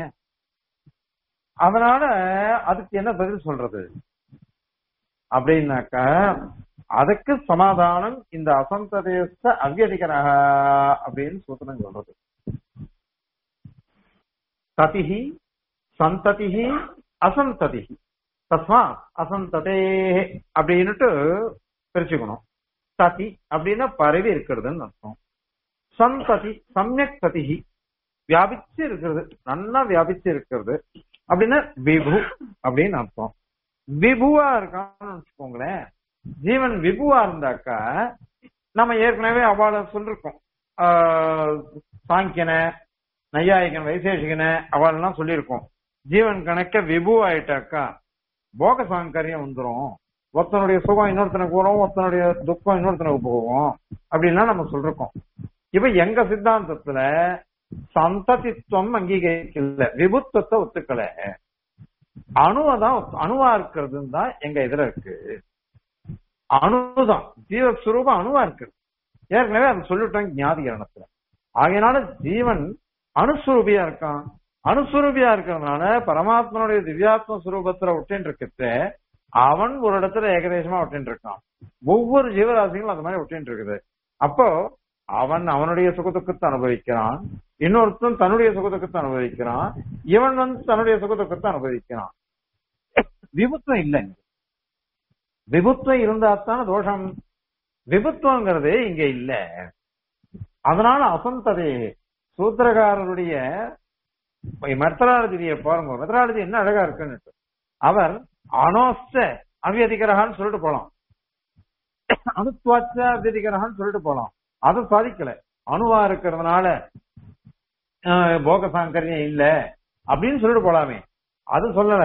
அதனால அதுக்கு என்ன பதில் சொல்றது அப்படின்னாக்கா அதுக்கு சமாதானம் இந்த அசந்ததேச அவ்யதிகரக அப்படின்னு சூத்திரம் சொல்றது சதிஹி சந்ததிஹி அசந்ததிஹி தஸ்மா அசந்ததே அப்படின்னுட்டு பிரிச்சுக்கணும் சதி அப்படின்னா பரவி இருக்கிறதுன்னு அர்த்தம் சந்ததி சமயக் சதிஹி வியாபிச்சு இருக்கிறது நல்லா வியாபிச்சு இருக்கிறது அப்படின்னா விபு அப்படின்னு அர்த்தம் விபுவா இருக்கான்னு வச்சுக்கோங்களேன் ஜீவன் விபுவா இருந்தாக்கா நம்ம ஏற்கனவே அவளை சொல்லிருக்கோம் சாங்கியன நையாயிகன் வைசேஷிகன அவளெல்லாம் சொல்லியிருக்கோம் ஜீவன் கணக்க விபு ஆயிட்டாக்கா போக சாங்கரியம் வந்துரும் ஒருத்தனுடைய சுகம் இன்னொருத்தனுக்கு வரும் ஒருத்தனுடைய துக்கம் இன்னொருத்தனுக்கு போகும் அப்படின்லாம் நம்ம சொல்லிருக்கோம் இப்ப எங்க சித்தாந்தத்துல சந்ததித்துவம் அங்கீகரிக்கல விபுத்துவத்தை ஒத்துக்கல அணுவதான் அணுவா இருக்கிறதுன்னு தான் எங்க இதுல இருக்கு அணுதான் ஜீவஸ்வரூபம் அணுவா இருக்கு ஏற்கனவே அதை சொல்லிட்டோம் ஞாதிகரணத்துல ஆகையினால ஜீவன் அணுஸ்வரூபியா இருக்கான் அணுஸ்வரூபியா இருக்கிறதுனால பரமாத்மனுடைய திவ்யாத்ம சுரூபத்துல ஒட்டின்னு இருக்கிறது அவன் ஒரு இடத்துல ஏகதேசமா ஒட்டின்னு இருக்கான் ஒவ்வொரு ஜீவராசிகளும் அந்த மாதிரி ஒட்டின்னு இருக்குது அப்போ அவன் அவனுடைய சுகதுக்கத்தை அனுபவிக்கிறான் இன்னொருத்தன் தன்னுடைய சுகதுக்கத்தை அனுபவிக்கிறான் இவன் வந்து தன்னுடைய சுகதுக்கத்தை அனுபவிக்கிறான் விபுத்துவம் இல்லை விபுத்துவம் இருந்தா தான் தோஷம் விபுத்துவங்கிறதே இங்க இல்ல அதனால அசந்ததே சூத்திரகாரருடைய மெத்தராலஜிய பாருங்க மெத்தராலஜி என்ன அழகா இருக்குன்னு அவர் அனோஸ்த அவ்யதிகரகான்னு சொல்லிட்டு போலாம் அணுத்வாச்ச அவ்யதிகரகான்னு சொல்லிட்டு போலாம் அதை சாதிக்கல அணுவா இருக்கிறதுனால போக சாங்கரியம் இல்ல அப்படின்னு சொல்லிட்டு போலாமே அது சொல்லல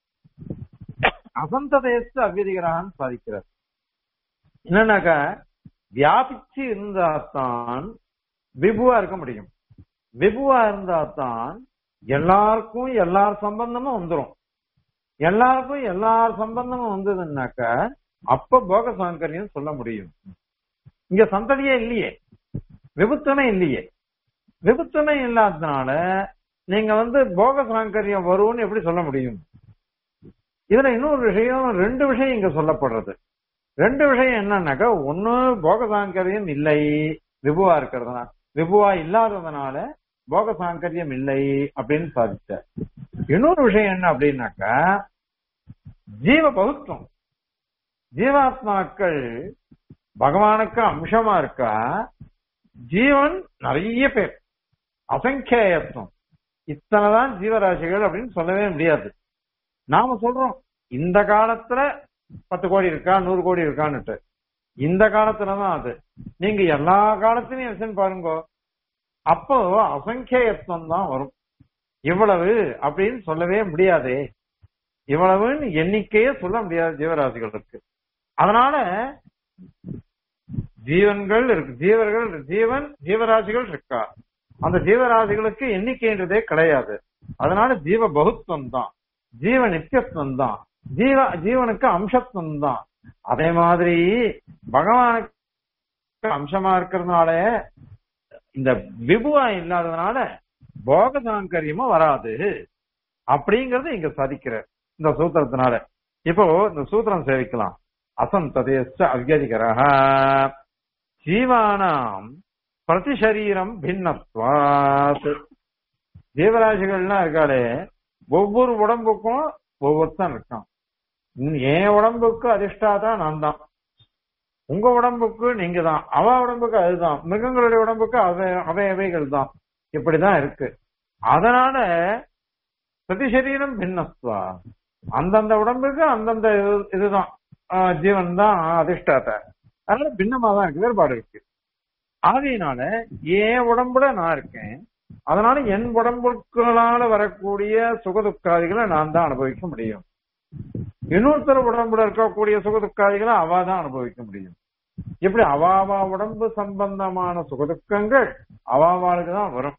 அசந்ததேச அவ்யதிகரான்னு சாதிக்கிறார் என்னன்னாக்கா வியாபிச்சு இருந்தாதான் விபுவா இருக்க முடியும் விபுவா இருந்தாதான் எல்லாருக்கும் எல்லார் சம்பந்தமும் வந்துரும் எல்லாருக்கும் எல்லார் சம்பந்தமும் வந்ததுன்னாக்கா அப்ப போக சாங்கரியம் சொல்ல முடியும் இங்க சந்ததியே இல்லையே விபுத்தமே இல்லையே விபுத்தமே இல்லாததுனால நீங்க வந்து போக சாங்கரியம் வரும்னு எப்படி சொல்ல முடியும் இதுல இன்னொரு விஷயம் ரெண்டு விஷயம் இங்க சொல்லப்படுறது ரெண்டு விஷயம் என்னன்னாக்கா ஒண்ணு போக சாங்கரியம் இல்லை விபுவா இருக்கிறதுனால விபுவா இல்லாததுனால போக சாங்கரியம் இல்லை அப்படின்னு சாதிச்சார் இன்னொரு விஷயம் என்ன அப்படின்னாக்கா ஜீவ பகுத்துவம் ஜீவாத்மாக்கள் பகவானுக்கு அம்சமா இருக்கா ஜீவன் நிறைய பேர் அசங்கேயத்துவம் இத்தனைதான் ஜீவராசிகள் அப்படின்னு சொல்லவே முடியாது நாம சொல்றோம் இந்த காலத்துல பத்து கோடி இருக்கா நூறு கோடி இருக்கான்னுட்டு இந்த காலத்துலதான் அது நீங்க எல்லா காலத்திலையும் யோசனை பாருங்க அப்போ அசங்கேயத்துவம் தான் வரும் இவ்வளவு அப்படின்னு சொல்லவே முடியாதே இவ்வளவுன்னு எண்ணிக்கையே சொல்ல முடியாது ஜீவராசிகளுக்கு அதனால ஜீவன்கள் இருக்கு ஜீவர்கள் ஜீவன் ஜீவராசிகள் இருக்கா அந்த ஜீவராசிகளுக்கு எண்ணிக்கைன்றதே கிடையாது அதனால ஜீவ பகுத்துவம் தான் ஜீவ நித்தியத்துவம் தான் ஜீவ ஜீவனுக்கு அம்சத்துவம் தான் அதே மாதிரி பகவானுக்கு அம்சமா இருக்கிறதுனால இந்த விபுவா இல்லாததுனால போக சாங்கரியமும் வராது அப்படிங்கறது இங்க சாதிக்கிற இந்த சூத்திரத்தினால இப்போ இந்த சூத்திரம் சேவிக்கலாம் அசந்ததேச்ச அவ்யதிகரः ஜீவானாம் பிரதிசரீரம் பின்னத்வாத் ஜீவராசிகள்லாம் இருக்காளே ஒவ்வொரு உடம்புக்கும் ஒவ்வொருத்தன் இருக்கான் உம் என் உடம்புக்கு அதிர்ஷ்டாதா நான் தான் உங்க உடம்புக்கு நீங்க தான் அவ உடம்புக்கு அதுதான் மிருகங்களுடைய உடம்புக்கு அவை அவை அவைகள் தான் இப்படிதான் இருக்கு அதனால பிரதிசரீரம் பின்னஸ்துவா அந்தந்த உடம்புக்கு அந்தந்த இது- இதுதான் ஆஹ் ஜீவன் தான் அதிர்ஷ்டாத்த அதனால பின்னமா தான் இருக்கு வேறுபாடு இருக்கு ஆகையினால என் உடம்புல நான் இருக்கேன் அதனால என் உடம்புக்களால வரக்கூடிய சுகதுக்காதிகளை நான் தான் அனுபவிக்க முடியும் இன்னொருத்தர் உடம்புல இருக்கக்கூடிய சுகதுக்காதிகளை அவ தான் அனுபவிக்க முடியும் இப்படி அவாவா உடம்பு சம்பந்தமான சுகதுக்கங்கள் அவாவாளுக்கு தான் வரும்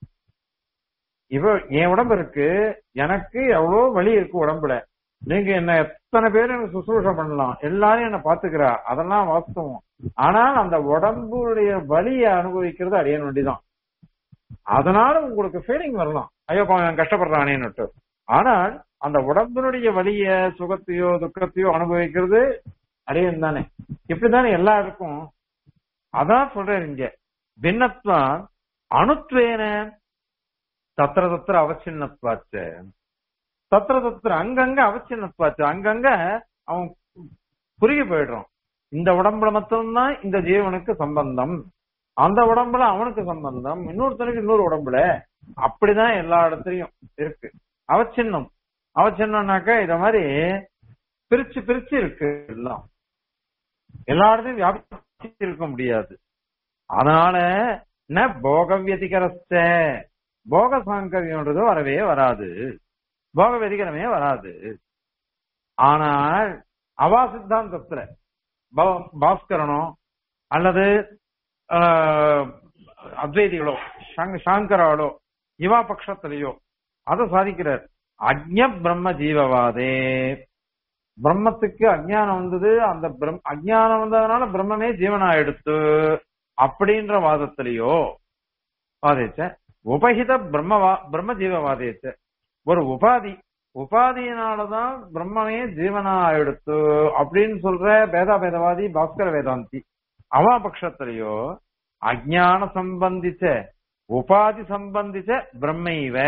இவ என் உடம்பு இருக்கு எனக்கு எவ்வளவு வலி இருக்கு உடம்புல நீங்க என்ன எத்தனை பேர் எனக்கு சுசுரூஷம் பண்ணலாம் எல்லாரும் என்ன பாத்துக்கிறா அதெல்லாம் வாஸ்தவம் ஆனால் அந்த உடம்புடைய வலியை அனுபவிக்கிறது அடைய வேண்டிதான் அதனால உங்களுக்கு ஃபீலிங் வரலாம் ஐயோ பாவம் கஷ்டப்படுறானேன்னுட்டு ஆனால் அந்த உடம்பினுடைய வலிய சுகத்தையோ துக்கத்தையோ அனுபவிக்கிறது அடையன் தானே இப்படித்தானே எல்லாருக்கும் அதான் சொல்றேன் இங்க பின்னத்வான் அணுத்வேன தத்திர தத்திர அவசின்னத்வாச்சு தத்திர தத்திர அங்கங்க அவசின்னத்வாச்சு அங்கங்க அவன் குறுகி போயிடுறான் இந்த உடம்புல மட்டும்தான் இந்த ஜீவனுக்கு சம்பந்தம் அந்த உடம்புல அவனுக்கு சம்பந்தம் இன்னொருத்தனுக்கு இன்னொரு உடம்புல அப்படிதான் எல்லா இடத்துலயும் இருக்கு அவச்சின்னம் அவச்சின்னம்னாக்க இத மாதிரி பிரிச்சு பிரிச்சு இருக்கு எல்லாம் எல்லா இடத்தையும் வியாபிச்சு இருக்க முடியாது அதனால ந போக வியதிகரஸ்த போக சாங்கரியன்றது வரவே வராது போக வெதிகரமே வராது ஆனால் அவா சித்தாந்தத்துல பா- பாஸ்கரனோ அல்லது ஆஹ், அத்வைதிகளோ சாங்க- சாங்கராலோ இவா பட்சத்திலேயோ அதை சாதிக்கிறார் அக்ஞ பிரம்ம ஜீவவாதே பிரம்மத்துக்கு அஜ்ஞானம் வந்தது அந்த பிரம் அஜ்ஞானம் வந்ததுனால பிரம்மமே ஜீவனா எடுத்து அப்படின்ற வாதத்திலேயோ வாதிச்ச உபஹித பிரம்மவா பிரம்ம ஜீவவாதிச்ச ஒரு உபாதி உபாதியினாலதான் பிரம்மமே ஜீவனா எடுத்து அப்படின்னு சொல்ற பேதா பேதவாதி பாஸ்கர வேதாந்தி அவா பட்சத்திலேயோ அஜ்ஞான சம்பந்திச்ச உபாதி சம்பந்திச்ச பிரம்மைவ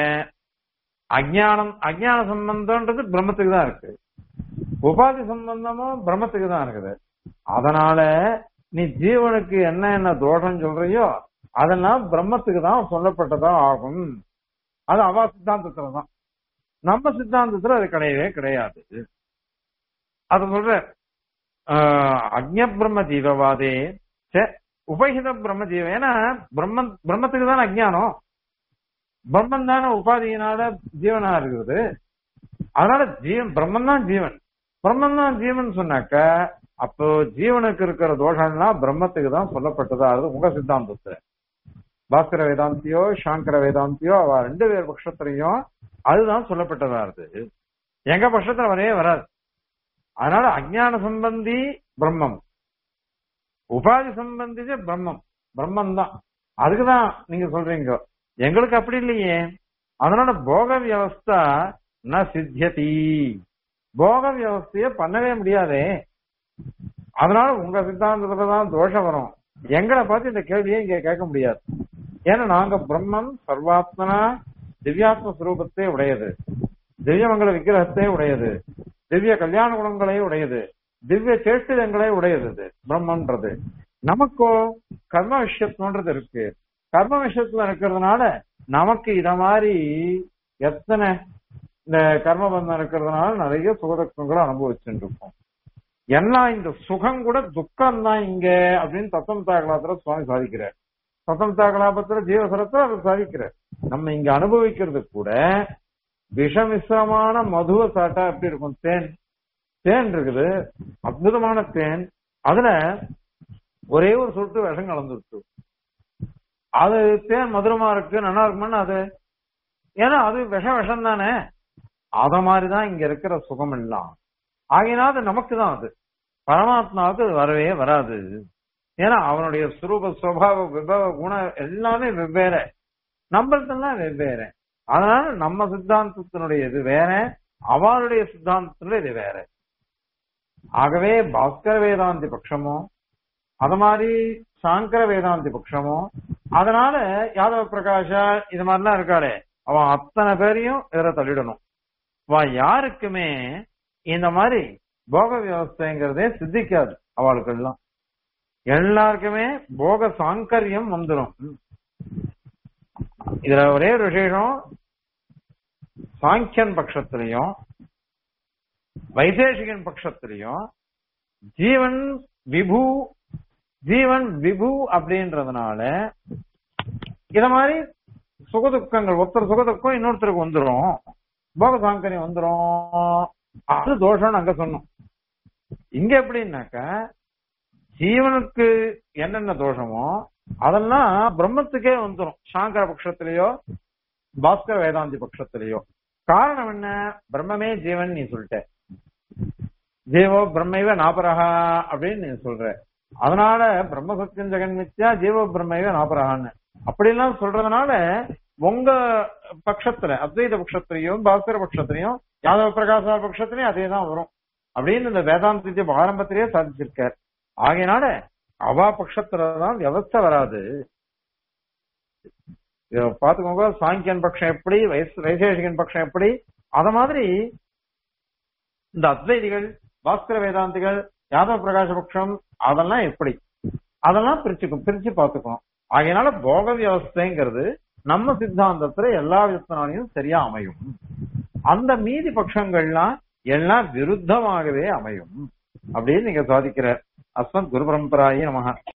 அஜ்ஞானம் அஜ்ஞான சம்பந்தம்ன்றது பிரம்மத்துக்கு தான் இருக்கு உபாதி சம்பந்தமும் பிரம்மத்துக்கு தான் இருக்குது அதனால நீ ஜீவனுக்கு என்ன என்ன தோஷம் சொல்றியோ அதெல்லாம் பிரம்மத்துக்கு தான் சொல்லப்பட்டதா ஆகும் அது அவா சித்தாந்தத்துல தான் நம்ம சித்தாந்தத்துல அது கிடையவே கிடையாது அது சொல்ற அக்ஞ பிரம்ம ஜீவவாதே ச உபகித பிரம்ம ஜீவ ஏன்னா பிரம்மன் பிரம்மத்துக்கு தானே அஜ்ஞானம் பிரம்மன் தானே உபாதியினால ஜீவனா இருக்குது அதனால ஜீவன் பிரம்மன் தான் ஜீவன் பிரம்மன் தான் ஜீவன் சொன்னாக்க அப்போ ஜீவனுக்கு இருக்கிற தோஷம்லாம் பிரம்மத்துக்கு தான் சொல்லப்பட்டதா அது உங்க சித்தாந்தத்துல பாஸ்கர வேதாந்தியோ சாங்கர வேதாந்தியோ அவ ரெண்டு பேர் பட்சத்திலையும் அதுதான் சொல்லப்பட்டதா இருக்கு எங்க பட்சத்துல வரவே வராது அதனால அஜ்ஞான சம்பந்தி பிரம்மம் உபாதி சம்பந்திச்ச பிரம்மம் பிரம்மம் தான் அதுக்குதான் நீங்க சொல்றீங்க எங்களுக்கு அப்படி இல்லையே அதனால போக வியவஸ்தா ந சித்தியதி போக வியவஸ்தைய பண்ணவே முடியாதே அதனால உங்க சித்தாந்தத்துல தான் தோஷம் வரும் எங்களை பார்த்து இந்த கேள்வியை இங்க கேட்க முடியாது ஏன்னா நாங்க பிரம்மன் சர்வாத்மனா திவ்யாத்ம சுரூபத்தை உடையது திவ்யமங்கல விக்கிரகத்தை உடையது திவ்ய கல்யாண குணங்களே உடையது திவ்ய சேஷ்டிதங்களே உடையது இது பிரம்மன்றது நமக்கோ கர்ம விஷயத்துன்றது இருக்கு கர்ம விஷயத்துல இருக்கிறதுனால நமக்கு இத மாதிரி எத்தனை இந்த கர்மபந்தம் இருக்கிறதுனால நிறைய சுகதுக்கங்களை அனுபவிச்சுட்டு இருக்கோம் எல்லாம் இந்த சுகம் கூட துக்கம் தான் இங்க அப்படின்னு தத்தம் தாகலாத்துல சுவாமி சாதிக்கிறார் தத்தம் தாகலாபத்துல ஜீவசரத்தை அவர் சாதிக்கிறார் நம்ம இங்க அனுபவிக்கிறது கூட விஷமிசமான மதுவ சாட்டா எப்படி இருக்கும் தேன் தேன் இருக்குது அற்புதமான தேன் அதுல ஒரே ஒரு சொட்டு விஷம் கலந்துருக்கு அது தேன் மதுரமா இருக்கு நல்லா இருக்குமான்னு அது ஏன்னா அது விஷம் விஷம் தானே அத மாதிரிதான் இங்க இருக்கிற சுகம் எல்லாம் ஆகையினா அது நமக்கு தான் அது பரமாத்மாவுக்கு அது வரவே வராது ஏன்னா அவனுடைய சுரூப சுவாவ விபவ குணம் எல்லாமே வெவ்வேறு நம்மள்தெல்லாம் வெவ்வேறு அதனால நம்ம சித்தாந்தத்தினுடைய இது வேற அவளுடைய சித்தாந்தத்துல இது வேற ஆகவே பாஸ்கர வேதாந்தி பட்சமோ அது மாதிரி சாங்கர வேதாந்தி பட்சமோ அதனால யாதவ பிரகாஷா இது மாதிரிலாம் இருக்காளே அவன் அத்தனை பேரையும் இதுல தள்ளிடணும் வா யாருக்குமே இந்த மாதிரி போக வியவஸ்தைங்கிறதே சித்திக்காது அவளுக்கு எல்லாம் எல்லாருக்குமே போக சாங்கரியம் வந்துடும் இதுல ஒரே ஒரு விசேஷம் சாங்கியன் பட்சத்திலையும் வைசேஷிகன் பட்சத்திலையும் ஜீவன் விபு ஜீவன் விபு அப்படின்றதுனால இத மாதிரி சுகதுக்கங்கள் ஒருத்தர் சுகதுக்கம் இன்னொருத்தருக்கு வந்துரும் போக சாங்கரியம் வந்துரும் அது தோஷம்னு அங்க சொன்னோம் இங்க எப்படின்னாக்க ஜீவனுக்கு என்னென்ன தோஷமோ அதெல்லாம் பிரம்மத்துக்கே வந்துரும் சாங்கர பட்சத்திலேயோ பாஸ்கர வேதாந்தி பட்சத்திலேயோ காரணம் என்ன பிரம்மமே ஜீவன் நீ சொல்லிட்ட ஜீவோ பிரம்மைவ நாபரகா அப்படின்னு நீ சொல்ற அதனால பிரம்ம சத்தியம் ஜெகன் மித்யா ஜீவோ பிரம்மைவ நாபரகான்னு அப்படிலாம் சொல்றதுனால உங்க பட்சத்துல அத்வைத பட்சத்திலையும் பாஸ்கர பட்சத்திலையும் யாதவ பிரகாச பட்சத்திலையும் அதே தான் வரும் அப்படின்னு இந்த வேதாந்தத்தை ஆரம்பத்திலேயே சாதிச்சிருக்கார் ஆகையினால அவா பட்சத்துலதான் வியவஸ்தை வராது இத பாத்துக்கோங்க சாங்கியன் பட்சம் எப்படி வைஸ்- வைசேஷிகன் பட்சம் எப்படி அத மாதிரி இந்த அத்வைதிகள் பாஸ்கர வேதாந்திகள் யாதவ பிரகாச பட்சம் அதெல்லாம் எப்படி அதெல்லாம் பிரிச்சுக்கும் பிரிச்சு பார்த்துக்கணும் ஆகையினால போக வியவஸ்தைங்கிறது நம்ம சித்தாந்தத்துல எல்லா விதத்தினாலையும் சரியா அமையும் அந்த மீதி பட்சங்கள்லாம் எல்லாம் விருத்தமாகவே அமையும் அப்படின்னு நீங்க சாதிக்கிற அஸ்மத் குரு பரம்பராயே நமக